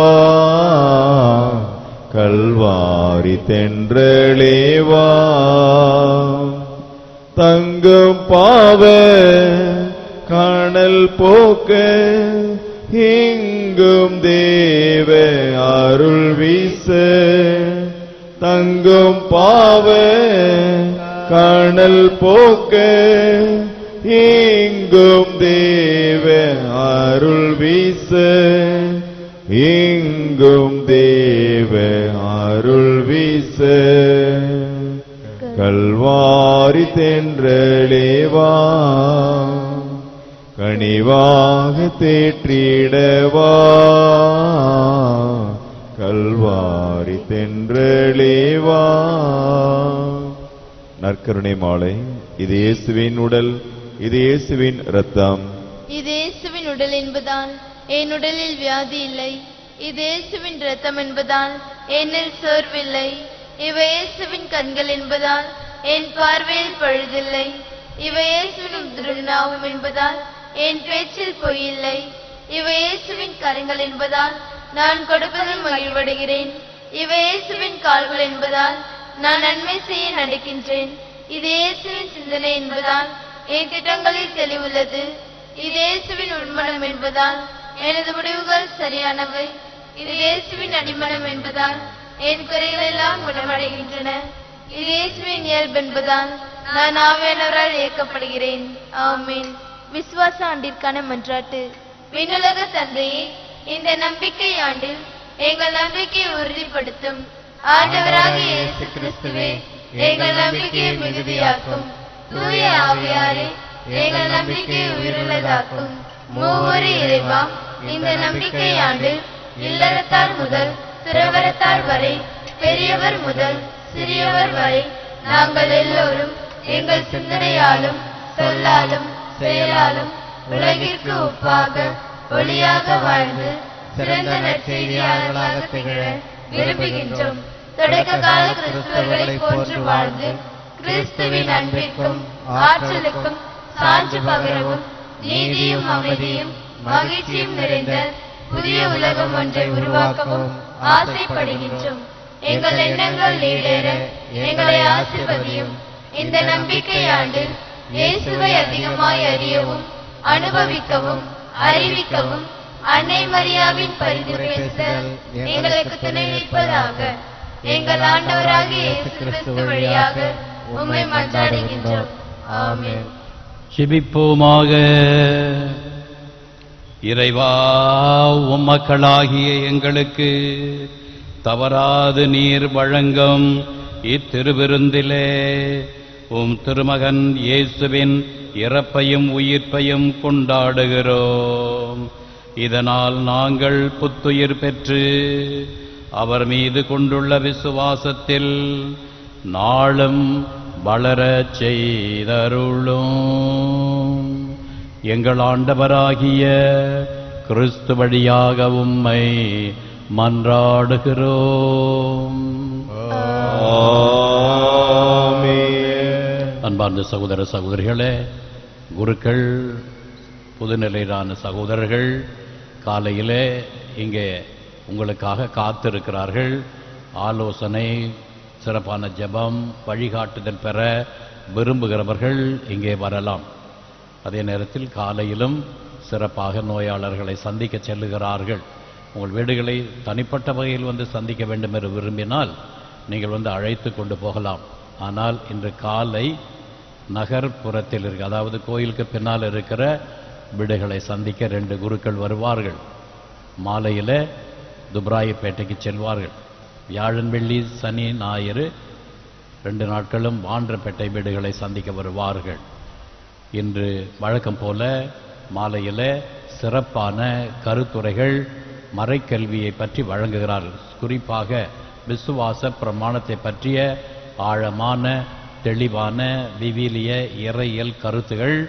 கல்வாரி தென்றலேவா தங்கும் பாவ காணல் போக்க இங்கும் தேவ அருள் வீச தங்கும் பாவ காணல் போக்க இங்கும் தேவ அருள் வீச இங்கும் தேவ அருள் வீச கல்வாரி தென்றலேவா கனிவாக தேற்றிடவா கல்வாரி தென்றலேவா நற்கருணை மாலை இது இயேசுவின் உடல் இது இயேசுவின் இரத்தம் இது இயேசுவின் உடல் என்பதால் என் உடலில் வியாதி இல்லை இது இயேசுவின் இரத்தம் என்பதால் என்னில் சோர்வில்லை இவை இயேசுவின் கண்கள் என்பதால் என் பார்வையில் பழுதில்லை இவை இயேசுவின் திருநாவும் என்பதால் என் பேச்சில் பொய்யில்லை இவை இயேசுவின் கரங்கள் என்பதால் நான் கொடுப்பதில் மகிழ்வடைகிறேன் இவை இயேசுவின் கால்கள் என்பதால் நான் நன்மை செய்ய நடக்கின்றேன் இது இயேசுவின் சிந்தனை என்பதால் என் திட்டங்களில் தெளிவுள்ளது இது இயேசுவின் உண்மனம் என்பதால் எனது முடிவுகள் சரியானவை இது இயேசுவின் அடிமனம் என்பதால் என் குறைகள் எல்லாம் குணமடைகின்றன இது இயேசுவின் இயல்பு என்பதால் நான் ஆவியானவரால் இயக்கப்படுகிறேன் ஆமென் விசுவாச ஆண்டிற்கான மன்றாட்டு விண்ணுலக தந்தையே இந்த நம்பிக்கை ஆண்டில் எங்கள் நம்பிக்கையை உறுதிப்படுத்தும் ஆண்டவராகிய இயேசு கிறிஸ்துவே எங்கள் நம்பிக்கையை மிகுதியாக்கும் தூய ஆவியாரே எங்கள் நம்பிக்கையை உயிருள்ளதாக்கும் மூவரு இறைவா இந்த நம்பிக்கை ஆண்டில் இல்லறத்தார் முதல் துறவரத்தார் வரை பெரியவர் முதல் சிறியவர் வரை நாங்கள் எல்லோரும் எங்கள் சிந்தனையாலும் சொல்லாலும் செயலாலும் உலகிற்கு ஒப்பாக ஒளியாக வாழ்ந்து சிறந்த நற்செய்தியாளர்களாக திகழ விரும்புகின்றோம் தொடக்க கால கிறிஸ்துவர்களை போன்று வாழ்ந்து கிறிஸ்துவின் அன்பிற்கும் ஆற்றலுக்கும் சான்று பகரவும் நீதியும் அமைதியும் மகிழ்ச்சியும் நிறைந்த புதிய உலகம் ஒன்றை உருவாக்கவும் ஆசைப்படுகின்றோம் எங்கள் எண்ணங்கள் ஈடேற எங்களை ஆசிர்வதியும் இந்த நம்பிக்கை ஆண்டில் இயேசுவை அதிகமாய் அறியவும் அனுபவிக்கவும் அறிவிக்கவும் அன்னை மரியாவின் பரிந்து பேசுதல் எங்களுக்கு துணை நிற்பதாக எங்கள் ஆண்டவராகிய இயேசு கிறிஸ்து வழியாக உம்மை மன்றாடுகின்றோம் ஆமென் ஜெபிப்போமாக இறைவா உம் மக்களாகிய எங்களுக்கு தவறாது நீர் வழங்கும் இத்திருவிருந்திலே உம் திருமகன் இயேசுவின் இறப்பையும் உயிர்ப்பையும் கொண்டாடுகிறோம் இதனால் நாங்கள் புத்துயிர் பெற்று அவர் மீது கொண்டுள்ள விசுவாசத்தில் நாளும் வளரச் செய்தருளும் எங்கள் ஆண்டவராகிய கிறிஸ்து வழியாக உம்மை மன்றாடுகிறோம் ஆமென். அன்பார்ந்த சகோதர சகோதரிகளே குருக்கள் புதுநிலையிலான சகோதரர்கள் காலையிலே இங்கே உங்களுக்காக காத்திருக்கிறார்கள் ஆலோசனை சிறப்பான ஜெபம் வழிகாட்டுதல் பெற விரும்புகிறவர்கள் இங்கே வரலாம் அதே நேரத்தில் காலையிலும் சிறப்பாக நோயாளர்களை சந்திக்க செல்லுகிறார்கள் உங்கள் வீடுகளை தனிப்பட்ட வகையில் வந்து சந்திக்க வேண்டும் என்று விரும்பினால் நீங்கள் வந்து அழைத்து கொண்டு போகலாம் ஆனால் இன்று காலை நகர்ப்புறத்தில் இருக்கு அதாவது கோயிலுக்கு பின்னால் இருக்கிற வீடுகளை சந்திக்க ரெண்டு குருக்கள் வருவார்கள் மாலையில் துப்ராயப்பேட்டைக்கு செல்வார்கள் வியாழன் வெள்ளி சனி ஞாயிறு ரெண்டு நாட்களும் வான்றப்பேட்டை வீடுகளை சந்திக்க வருவார்கள் இன்று வழக்கம் போல மாலையில் சிறப்பான கருத்துரைகள் மறைக்கல்வியை பற்றி வழங்குகிறார்கள் குறிப்பாக விசுவாச பிரமாணத்தை பற்றிய ஆழமான தெளிவான விவிலிய இறையியல் கருத்துகள்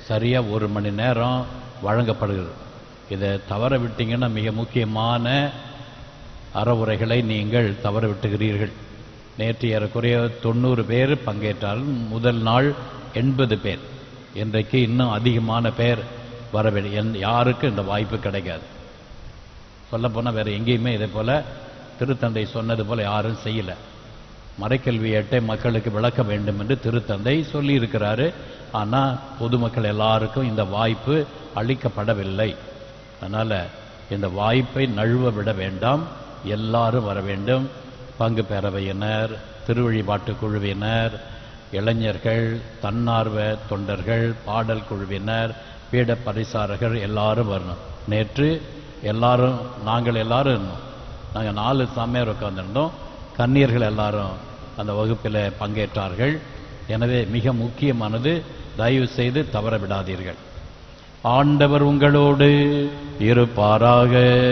சரியாக ஒரு மணி நேரம் வழங்கப்படுகிறது இதை தவற விட்டீங்கன்னா மிக முக்கியமான அறவுரைகளை நீங்கள் தவற விட்டுகிறீர்கள் நேற்று ஏறக்குறைய தொண்ணூறு பேர் பங்கேற்றாலும் முதல் நாள் எண்பது பேர் இன்றைக்கு இன்னும் அதிகமான பேர் வர வேண்டும் எந்த யாருக்கும் இந்த வாய்ப்பு கிடைக்காது சொல்லப்போனால் வேறு எங்கேயுமே இதே போல் திருத்தந்தை சொன்னது போல் யாரும் செய்யலை மறைக்கல்வியட்டை மக்களுக்கு விளக்க வேண்டும் என்று திருத்தந்தை சொல்லியிருக்கிறாரு ஆனால் பொதுமக்கள் எல்லாருக்கும் இந்த வாய்ப்பு அளிக்கப்படவில்லை அதனால் இந்த வாய்ப்பை நழுவ விட வேண்டாம் எல்லாரும் வர வேண்டும் பங்கு பேரவையினர் திருவழிபாட்டு குழுவினர் இளைஞர்கள் தன்னார்வ தொண்டர்கள் பாடல் குழுவினர் பீட பரிசாரகர் எல்லாரும் வரணும் நேற்று எல்லாரும் நாங்கள் எல்லாரும் இருந்தோம் நாங்கள் நாலு சாமியார் உட்கார்ந்திருந்தோம் கன்னியர்கள் எல்லாரும் அந்த வகுப்பில் பங்கேற்றார்கள் எனவே மிக முக்கியமானது தயவு செய்து தவற விடாதீர்கள் ஆண்டவர் உங்களோடு இருப்பாராக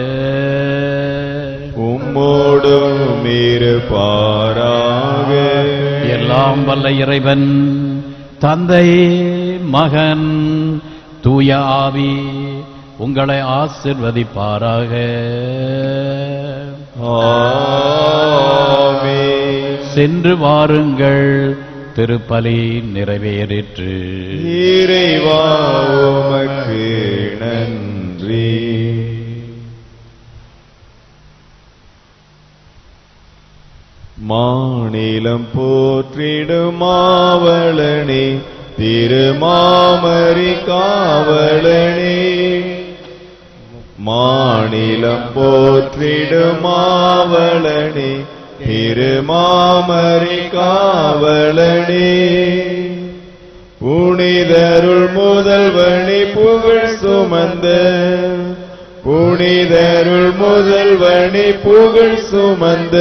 உம்மோடும் இருப்பாராக எல்லாம் வல்ல இறைவன் தந்தை மகன் தூய ஆவி உங்களை ஆசிர்வதிப்பாராக ஆமென். சென்று வாருங்கள் திருப்பலி நிறைவேறிற்று இறைவா உமக்கு நன்றி மாநிலம் போற்றிடும் மாவளனே திருமாமரி காவலனே மாநிலம் போற்றிடும் மாவளனே திருமாமரி காவலனே புனிதருள் முதல்வனி புகழ் சுமந்த புனிதருள் முதல்வனி புகழ் சுமந்த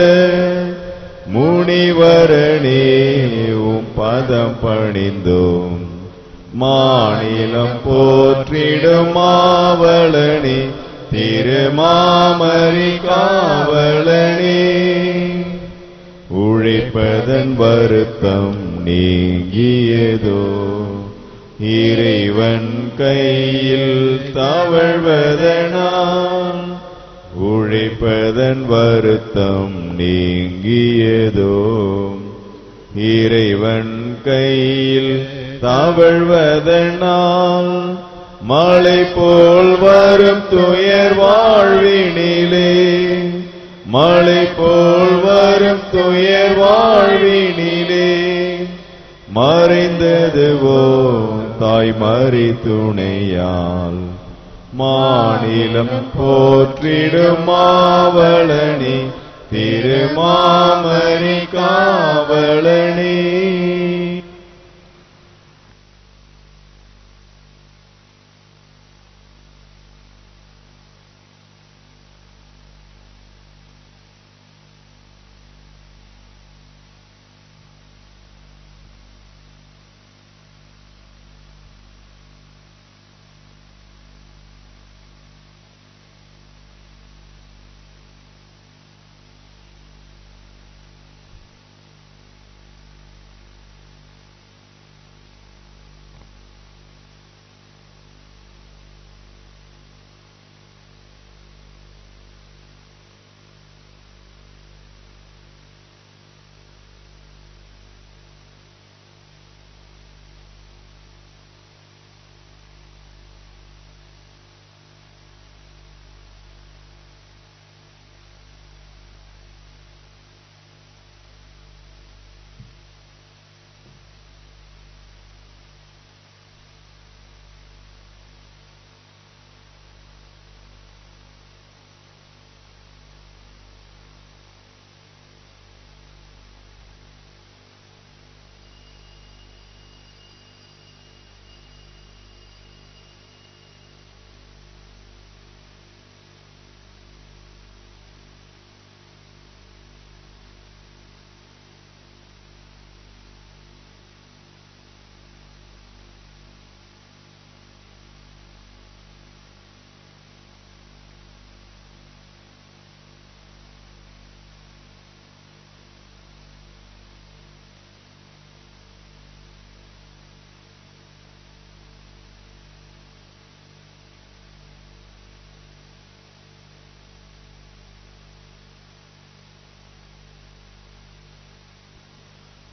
முனிவரணே உம் பதம் பணிந்தோம் மாநிலம் போற்றிடும் மாவளனே திருமாமரி காவலனே உழைப்பதன் வருத்தம் நீங்கியதோ இறைவன் கையில் தவழ்வதனால் உழைப்பதன் வருத்தம் நீங்கியதோ இறைவன் கையில் தவழ்வதனால் மழை போல் வரும் துயர் வாழ்வினிலே மழை போல் வரும் துயர் வாழ்வினிலே மறைந்ததுவோ தாய் மறி துணையால் மாநிலம் போற்றிடும் மாவளனி திருமாமணி காவலனே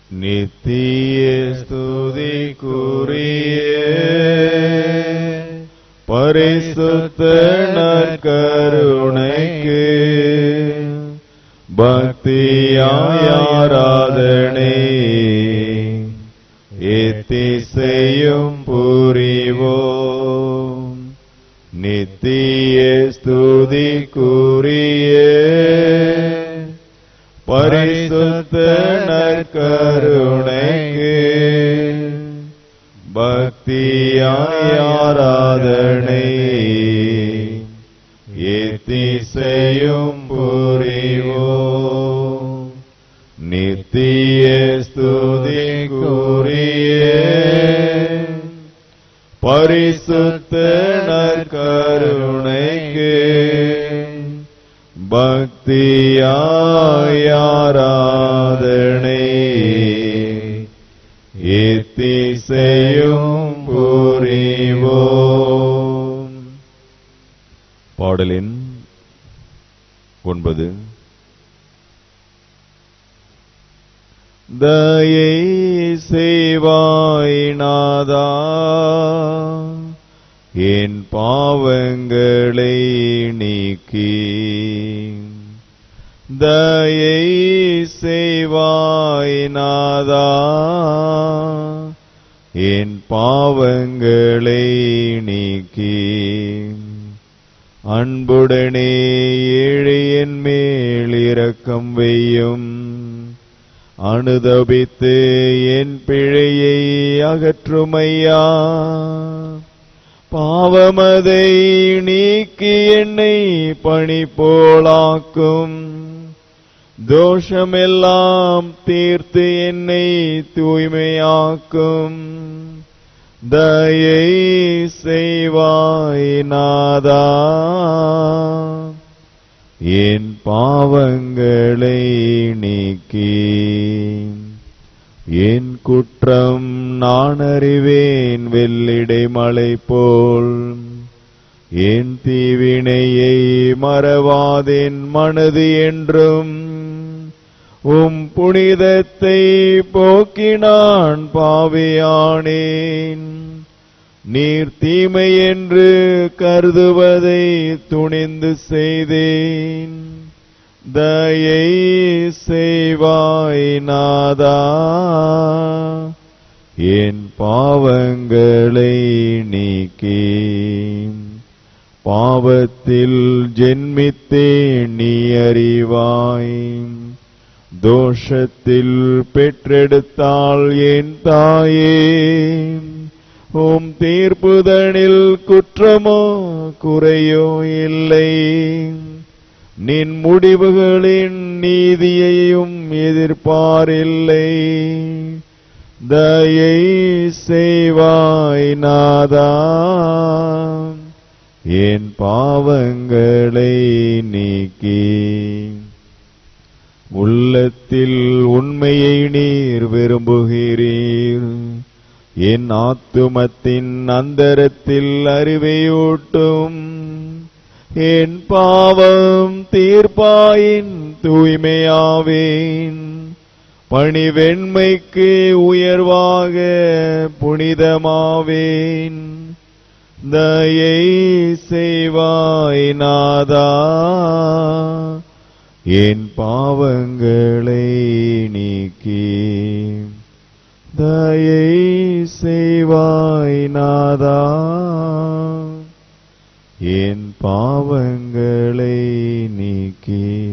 நித்திய ஸ்துதிக்குரிய பரிசுத்த நற்கருணைக்கு பக்தியாயாராதனை எத்திசையும் புரிவோம் நித்திய ஸ்துதிக்குரிய பரிசுத்த நற்கருணைக்கு பக்தியாயாராதனை எத்திசையும் புரிவோம் நித்திய ஸ்துதிக்குரிய பரிசுத்த நற்கருணைக்கு பக்தியாயாராதனை எத்திசையும் புரிவோம் பாடலின் ஒன்பது தயை செய்வாய் நாதா என் பாவங்களை நீக்கி தயை செய்வாய் நாதா என் பாவங்களை நீக்கி அன்புடனே ஏழையின் மேல் இரக்கம் வையும் அனுதபித்து என் பிழையை அகற்றுமையா பாவமதை நீக்கி என்னை பணி போலாக்கும் தோஷமெல்லாம் தீர்த்து என்னை தூய்மையாக்கும் தயை செய்வாய் நாதா என் பாவங்களை நீக்கி என் குற்றம் நான் அறிவேன் வெள்ளிடை மலை போல் என் தீவினையை மறவாதென் மனது என்றும் உம் புனிதத்தை போக்கினான் பாவியானேன் நீர் தீமை என்று கருதுவதை துணிந்து செய்தேன் தயை செய்வாய் நாதா என் பாவங்களை நீக்கி பாவத்தில் ஜென்மித்தேன் நீ அறிவாய் தோஷத்தில் பெற்றெடுத்தாள் என் தாயே உம் தீர்ப்புதனில் குற்றமோ குறையோ இல்லை நின் முடிவுகளின் நீதியையும் எதிர்பாரில்லை தயை செய்வாய் நாதா என் பாவங்களை நீக்கி உள்ளத்தில் உண்மையை நீர் விரும்புகிறீர் என் ஆத்துமத்தின் அந்தரத்தில் அறிவையூட்டும் என் பாவம் தீர்ப்பாயின் தூய்மையாவேன் பணிவெண்மைக்கு உயர்வாக புனிதமாவேன் தயை செய்வாய் நாதா என் பாவங்களை நீக்கி தயை செய்வாய் நாதா என் பாவங்களை நீக்கி